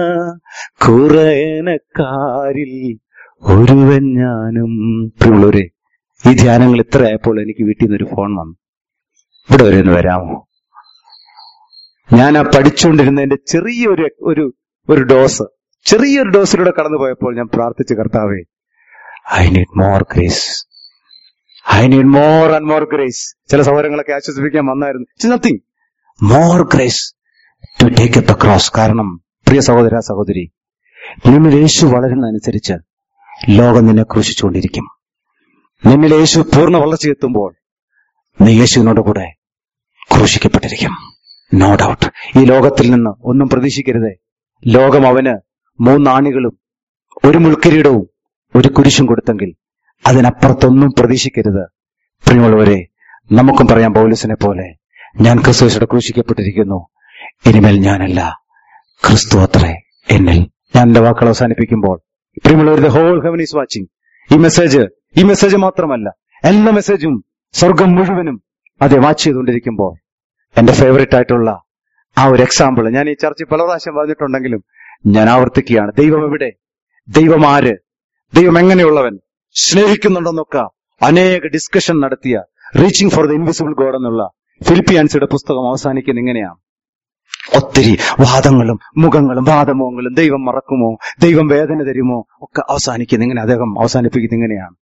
കുറയനക്കാരിൽ ഒരുവൻ ഞാനും പ്രിയുള്ളവരെ ഈ ധ്യാനങ്ങൾ ഇത്ര ആയപ്പോൾ എനിക്ക് വീട്ടിൽ നിന്നൊരു ഫോൺ വന്നു ഇവിടെ വരെ ഒന്ന് വരാമോ ഞാൻ ആ പഠിച്ചുകൊണ്ടിരുന്നതിന്റെ ചെറിയൊരു ഒരു ഒരു ഡോസ് ചെറിയൊരു ഡോസിലൂടെ കടന്നു പോയപ്പോൾ ഞാൻ പ്രാർത്ഥിച്ചു കർത്താവേ I need more grace I need more and more grace ചില സഹോദരങ്ങളൊക്കെ ആശ്വസിപ്പിക്കാൻ വന്നായിരുന്നു it's nothing more grace to take a the cross കാരണം പ്രിയ സഹോദര സഹോദരി നിന്നിൽ യേശു വളരുന്നതനുസരിച്ച് ലോകം നിന്നെ ക്രൂശിച്ചുകൊണ്ടിരിക്കും നിന്നിൽ യേശു പൂർണ്ണ വളർച്ചയെത്തുമ്പോൾ നീ യേശുവിനോട് കൂടെ ക്രൂശിക്കപ്പെട്ടിരിക്കും നോ ഡൗട്ട് ഈ ലോകത്തിൽ നിന്ന് ഒന്നും പ്രതീക്ഷിക്കരുതേ ലോകം അവന് മൂന്നാണികളും ഒരു മുൾക്കിരീടവും ഒരു കുരിശും കൊടുത്തെങ്കിൽ അതിനപ്പുറത്തൊന്നും പ്രതീക്ഷിക്കരുത് പ്രിയമുള്ളവരെ നമുക്കും പറയാം പൗലസിനെ പോലെ ഞാൻ ക്രിസ്തുവിശോടെ ക്രൂശിക്കപ്പെട്ടിരിക്കുന്നു ഇനിമേൽ ഞാനല്ല ക്രിസ്തു അത്രേ എന്നിൽ ഞാൻ എന്റെ വാക്കുകൾ അവസാനിപ്പിക്കുമ്പോൾ പ്രിയമുള്ളവരുടെ ഹോൾ ഹെവൻ ഈസ് വാച്ചിങ് ഈ മെസ്സേജ് ഈ മെസ്സേജ് മാത്രമല്ല എല്ലാ മെസ്സേജും സ്വർഗം മുഴുവനും അതെ വാച്ച് ചെയ്തുകൊണ്ടിരിക്കുമ്പോൾ എന്റെ ഫേവറേറ്റ് ആയിട്ടുള്ള ആ ഒരു എക്സാമ്പിൾ ഞാൻ ഈ ചർച്ചിൽ പല പ്രാവശ്യം പറഞ്ഞിട്ടുണ്ടെങ്കിലും ഞാൻ ആവർത്തിക്കുകയാണ് ദൈവം എവിടെ ദൈവം ആര് ദൈവം എങ്ങനെയുള്ളവൻ സ്നേഹിക്കുന്നുണ്ടെന്നൊക്കെ അനേക ഡിസ്കഷൻ നടത്തിയ reaching for the invisible God എന്നുള്ള ഫിലിപ്പിയാൻസിയുടെ പുസ്തകം അവസാനിക്കുന്ന ഇങ്ങനെയാണ് ഒത്തിരി വാദങ്ങളും മുഖങ്ങളും വാദമോങ്ങളും ദൈവം മറക്കുമോ ദൈവം വേദന തരുമോ ഒക്കെ അവസാനിക്കുന്ന ഇങ്ങനെ അദ്ദേഹം അവസാനിപ്പിക്കുന്നത് ഇങ്ങനെയാണ്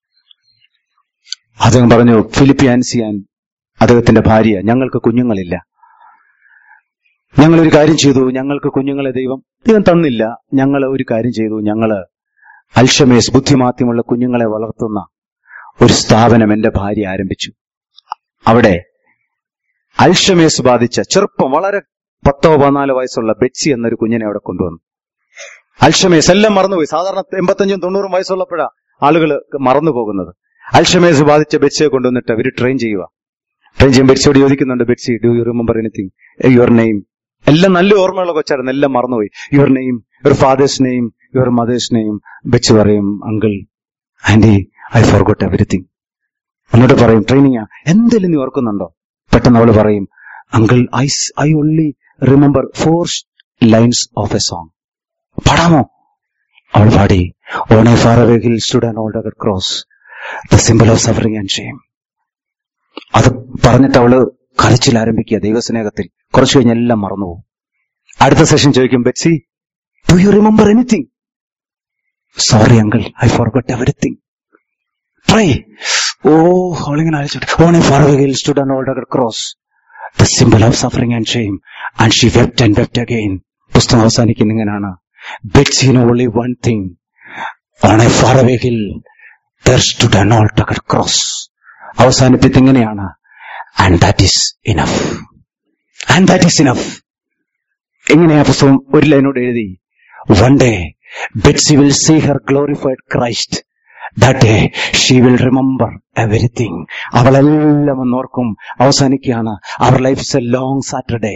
അദ്ദേഹം പറഞ്ഞു ഫിലിപ്പിയാൻസിയാൻ അദ്ദേഹത്തിന്റെ ഭാര്യ ഞങ്ങൾക്ക് കുഞ്ഞുങ്ങളില്ല ഞങ്ങൾ ഒരു കാര്യം ചെയ്തു ഞങ്ങൾക്ക് കുഞ്ഞുങ്ങളെ ദൈവം ദൈവം തന്നില്ല ഞങ്ങൾ ഒരു കാര്യം ചെയ്തു ഞങ്ങള് അൽഷമേസ് ബുദ്ധിമാത്യമുള്ള കുഞ്ഞുങ്ങളെ വളർത്തുന്ന ഒരു സ്ഥാപനം എന്റെ ഭാര്യ ആരംഭിച്ചു അവിടെ അൽഷമേസ് ബാധിച്ച ചെറുപ്പം വളരെ പത്തോ പതിനാലോ വയസ്സുള്ള ബെറ്റ്സി എന്നൊരു കുഞ്ഞിനെ അവിടെ കൊണ്ടുവന്നു അൽഷമേസ് എല്ലാം മറന്നുപോയി സാധാരണ എൺപത്തഞ്ചും തൊണ്ണൂറും വയസ്സുള്ളപ്പോഴാ ആളുകൾ മറന്നു പോകുന്നത് അൽഷമേസ് ബാധിച്ച ബെറ്റ്സിയെ കൊണ്ടുവന്നിട്ട് അവർ ട്രെയിൻ ചെയ്യുക ട്രെയിൻ ചെയ്യുമ്പോൾ ബെറ്റ്സിയോട് ചോദിക്കുന്നുണ്ട് Betsy do you remember anything your name എല്ലാം നല്ല ഓർമ്മയുള്ള കൊച്ചായിരുന്നു എല്ലാം മറന്നുപോയി your name your father's name your mother's name ബെച്ച് പറയും uncle aunty I forgot everything അങ്ങോട്ട് പറയും ട്രെയിനിങ് എന്തെങ്കിലും നീ ഓർക്കുന്നുണ്ടോ പെട്ടെന്ന് അവള് പറയും uncle I I only remember four lines of a song പാടാമോ അവൾ പാടി on a far away hill stood and old cross the simple of suffering and shame അത് പറഞ്ഞിട്ട് അവള് കരച്ചിൽ ആരംഭിക്കുക ദൈവസ്നേഹത്തിൽ കുറച്ചു കഴിഞ്ഞ് എല്ലാം മറന്നുപോകും അടുത്ത സെഷൻ ചോദിക്കും Betsy do you remember anything sorry uncle I forgot everything try oh അവളിങ്ങനെ അയച്ചിട്ട് on a far hill stood and old cross the simple of suffering and shame and she wept and wept again പുസ്തകം അവസാനിക്കുന്ന ഇങ്ങനെയാണ് Betsy no only one thing on a far away hill there stood and old cross അവസാനിപ്പിത്ത് ഇങ്ങനെയാണ് and that is enough and that is enough എങ്ങനെയാ പുസ്തകം ഒരു ലൈനോട് എഴുതി one day Betsy will see her glorified Christ that day she will remember everything അവളെല്ലാം ഒന്ന് ഓർക്കും അവസാനിക്കുകയാണ് our life is a long Saturday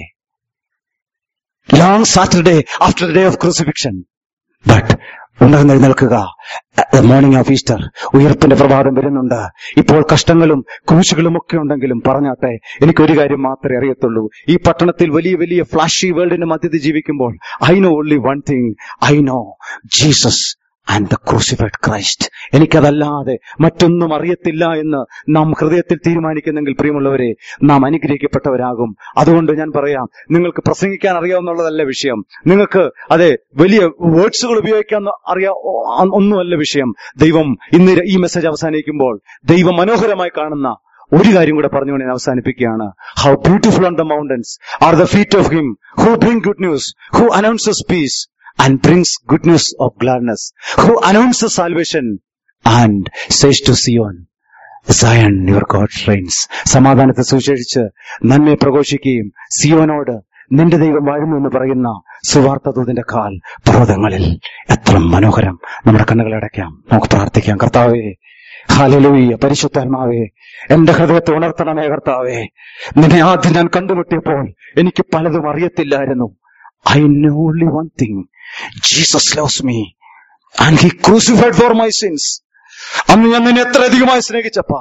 long Saturday after day of crucifixion but ഉണർന്നെഴുന്നേൽക്കുക മോർണിംഗ് ഓഫ് ഈസ്റ്റർ ഉയർപ്പിന്റെ പ്രഭാതം വരുന്നുണ്ട് ഇപ്പോൾ കഷ്ടങ്ങളും ക്രൂശുകളും ഒക്കെ ഉണ്ടെങ്കിലും പറഞ്ഞാട്ടെ എനിക്കൊരു കാര്യം മാത്രമേ അറിയത്തുള്ളൂ ഈ പട്ടണത്തിൽ വലിയ വലിയ ഫ്ലാഷി വേൾഡിന്റെ മധ്യത്തിൽ ജീവിക്കുമ്പോൾ I know only one thing I know Jesus and the crucified Christ എനിക്കതല്ലാതെ മറ്റൊന്നും അറിയത്തില്ല എന്ന് നാം ഹൃദയത്തിൽ തീരുമാനിക്കുന്നെങ്കിൽ പ്രിയമുള്ളവരെ നാം അനുഗ്രഹിക്കപ്പെട്ടവരാകും അതുകൊണ്ട് ഞാൻ പറയാം നിങ്ങൾക്ക് പ്രസംഗിക്കാൻ അറിയാവുന്നുള്ളതല്ല വിഷയം നിങ്ങൾക്ക് അതെ വലിയ വേർഡ്സുകൾ ഉപയോഗിക്കാൻ അറിയാ ഒന്നുമല്ല വിഷയം ദൈവം ഇന്ന് ഈ മെസ്സേജ് അവസാനിക്കുമ്പോൾ ദൈവം മനോഹരമായി കാണുന്ന ഒരു കാര്യം കൂടെ പറഞ്ഞുകൊണ്ട് ഞാൻ അവസാനിപ്പിക്കുകയാണ് how beautiful on the mountains are the feet of him who bring good news who announces peace and brings good news of gladness, who announces salvation and says to Sion, Zion, your God reigns. സമാധാനത്തെ സുവിശേഷിച്ച് നന്മയെ പ്രഘോഷിക്കുകയും സിയോനോട് നിന്റെ ദൈവം വാഴുന്നു എന്ന് പറയുന്ന സുവാർത്ത ദൂതിന്റെ കാൽ പർവ്വതങ്ങളിൽ എത്ര മനോഹരം നമ്മുടെ കണ്ണുകൾ അടയ്ക്കാം നമുക്ക് പ്രാർത്ഥിക്കാം കർത്താവേ ഹാലലൂയ പരിശുദ്ധാത്മാവേ എന്റെ ഹൃദയത്തെ ഉണർത്തണമേ കർത്താവേ നിന്നെ ആദ്യം ഞാൻ കണ്ടുമുട്ടിയപ്പോൾ എനിക്ക് പലതും അറിയത്തില്ലായിരുന്നു I know only one thing Jesus loves me and he crucified for my sins അന്ന് ഞാൻ നിന്നെ എത്ര അധികമായി സ്നേഹിച്ചപ്പാ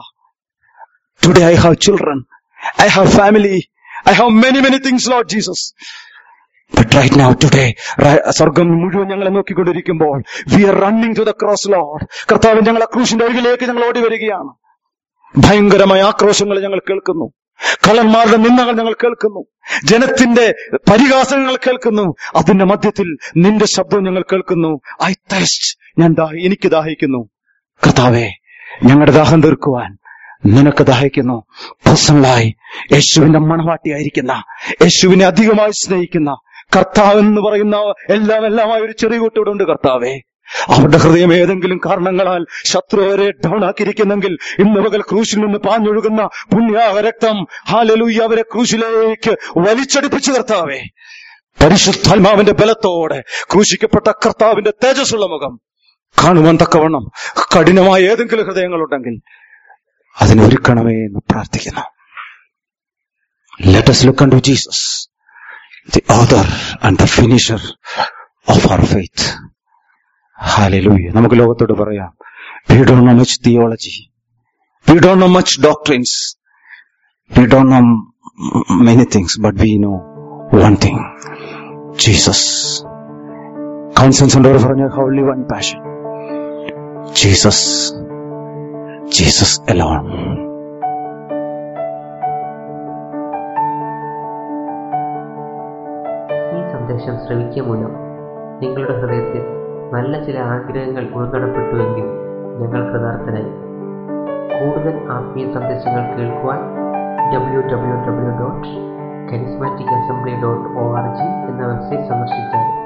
today I have children I have family I have many many things lot Jesus but right now today സ്വർഗം മുഴുവൻ ഞങ്ങളെ നോക്കിക്കൊണ്ടിരിക്കുമ്പോൾ we are running to the cross Lord കർത്താവ് ഞങ്ങളെ ക്രൂശിന്റെ അരികിലേക്ക് ഞങ്ങൾ ഓടി വരികയാണ് ഭയങ്കരമായ ആക്രോശങ്ങൾ ഞങ്ങൾ കേൾക്കുന്നു കള്ളന്മാരുടെ നിന്ദകൾ ഞങ്ങൾ കേൾക്കുന്നു ജനത്തിന്റെ പരിഹാസങ്ങൾ കേൾക്കുന്നു അതിന്റെ മധ്യത്തിൽ നിന്റെ ശബ്ദം ഞങ്ങൾ കേൾക്കുന്നു ഐ തേസ്റ്റ് ഞാൻ ദാഹി എനിക്ക് ദാഹിക്കുന്നു കർത്താവെ ഞങ്ങളുടെ ദാഹം തീർക്കുവാൻ നിനക്ക് ദാഹിക്കുന്നു പേഴ്സണലായി യേശുവിന്റെ മണവാട്ടിയായിരിക്കുന്ന യേശുവിനെ അധികമായി സ്നേഹിക്കുന്ന കർത്താവ് എന്ന് പറയുന്ന എല്ലാം എല്ലാമായ ഒരു ചെറിയ കൂട്ടോടുണ്ട് കർത്താവേ അവരുടെ ഹൃദയം ഏതെങ്കിലും കാരണങ്ങളാൽ ശത്രു അവരെ ഡൗൺ ആക്കിയിരിക്കുന്നെങ്കിൽ ഇന്ന് പകൽ ക്രൂശിൽ നിന്ന് പാഞ്ഞൊഴുകുന്ന പുണ്യാഹ രക്തം ഹാലലൂയ അവരെ ക്രൂശിലേക്ക് വലിച്ചടിപ്പിച്ചു കർത്താവേ പരിശുദ്ധാത്മാവിന്റെ ബലത്തോടെ ക്രൂശിക്കപ്പെട്ട കർത്താവിന്റെ തേജസ്സുള്ള മുഖം കാണുവാൻ തക്കവണ്ണം കഠിനമായ ഏതെങ്കിലും ഹൃദയങ്ങളുണ്ടെങ്കിൽ അതിനൊരുക്കണമേ എന്ന് പ്രാർത്ഥിക്കുന്നു let's look to Jesus the author and the finisher of our faith hallelujah നമുക്ക് ലോകത്തോട് പറയാം we don't know much theology we don't know much doctrines we don't know m- many things, but we know one thing. Jesus. Conscience and for only one passion. Jesus. Jesus alone. ഈ സന്ദേശം ശ്രവിക്കുക മൂലം നിങ്ങളുടെ ഹൃദയത്തിൽ നല്ല ചില ആഗ്രഹങ്ങൾ ഉൾനടപ്പെട്ടുവെങ്കിൽ ഞങ്ങൾ കൃതാർത്ഥരായി കൂടുതൽ ആത്മീയ സന്ദേശങ്ങൾ കേൾക്കുവാൻ W W W dot charismatic assembly dot O R G എന്ന വെബ്സൈറ്റ് സന്ദർശിച്ചാൽ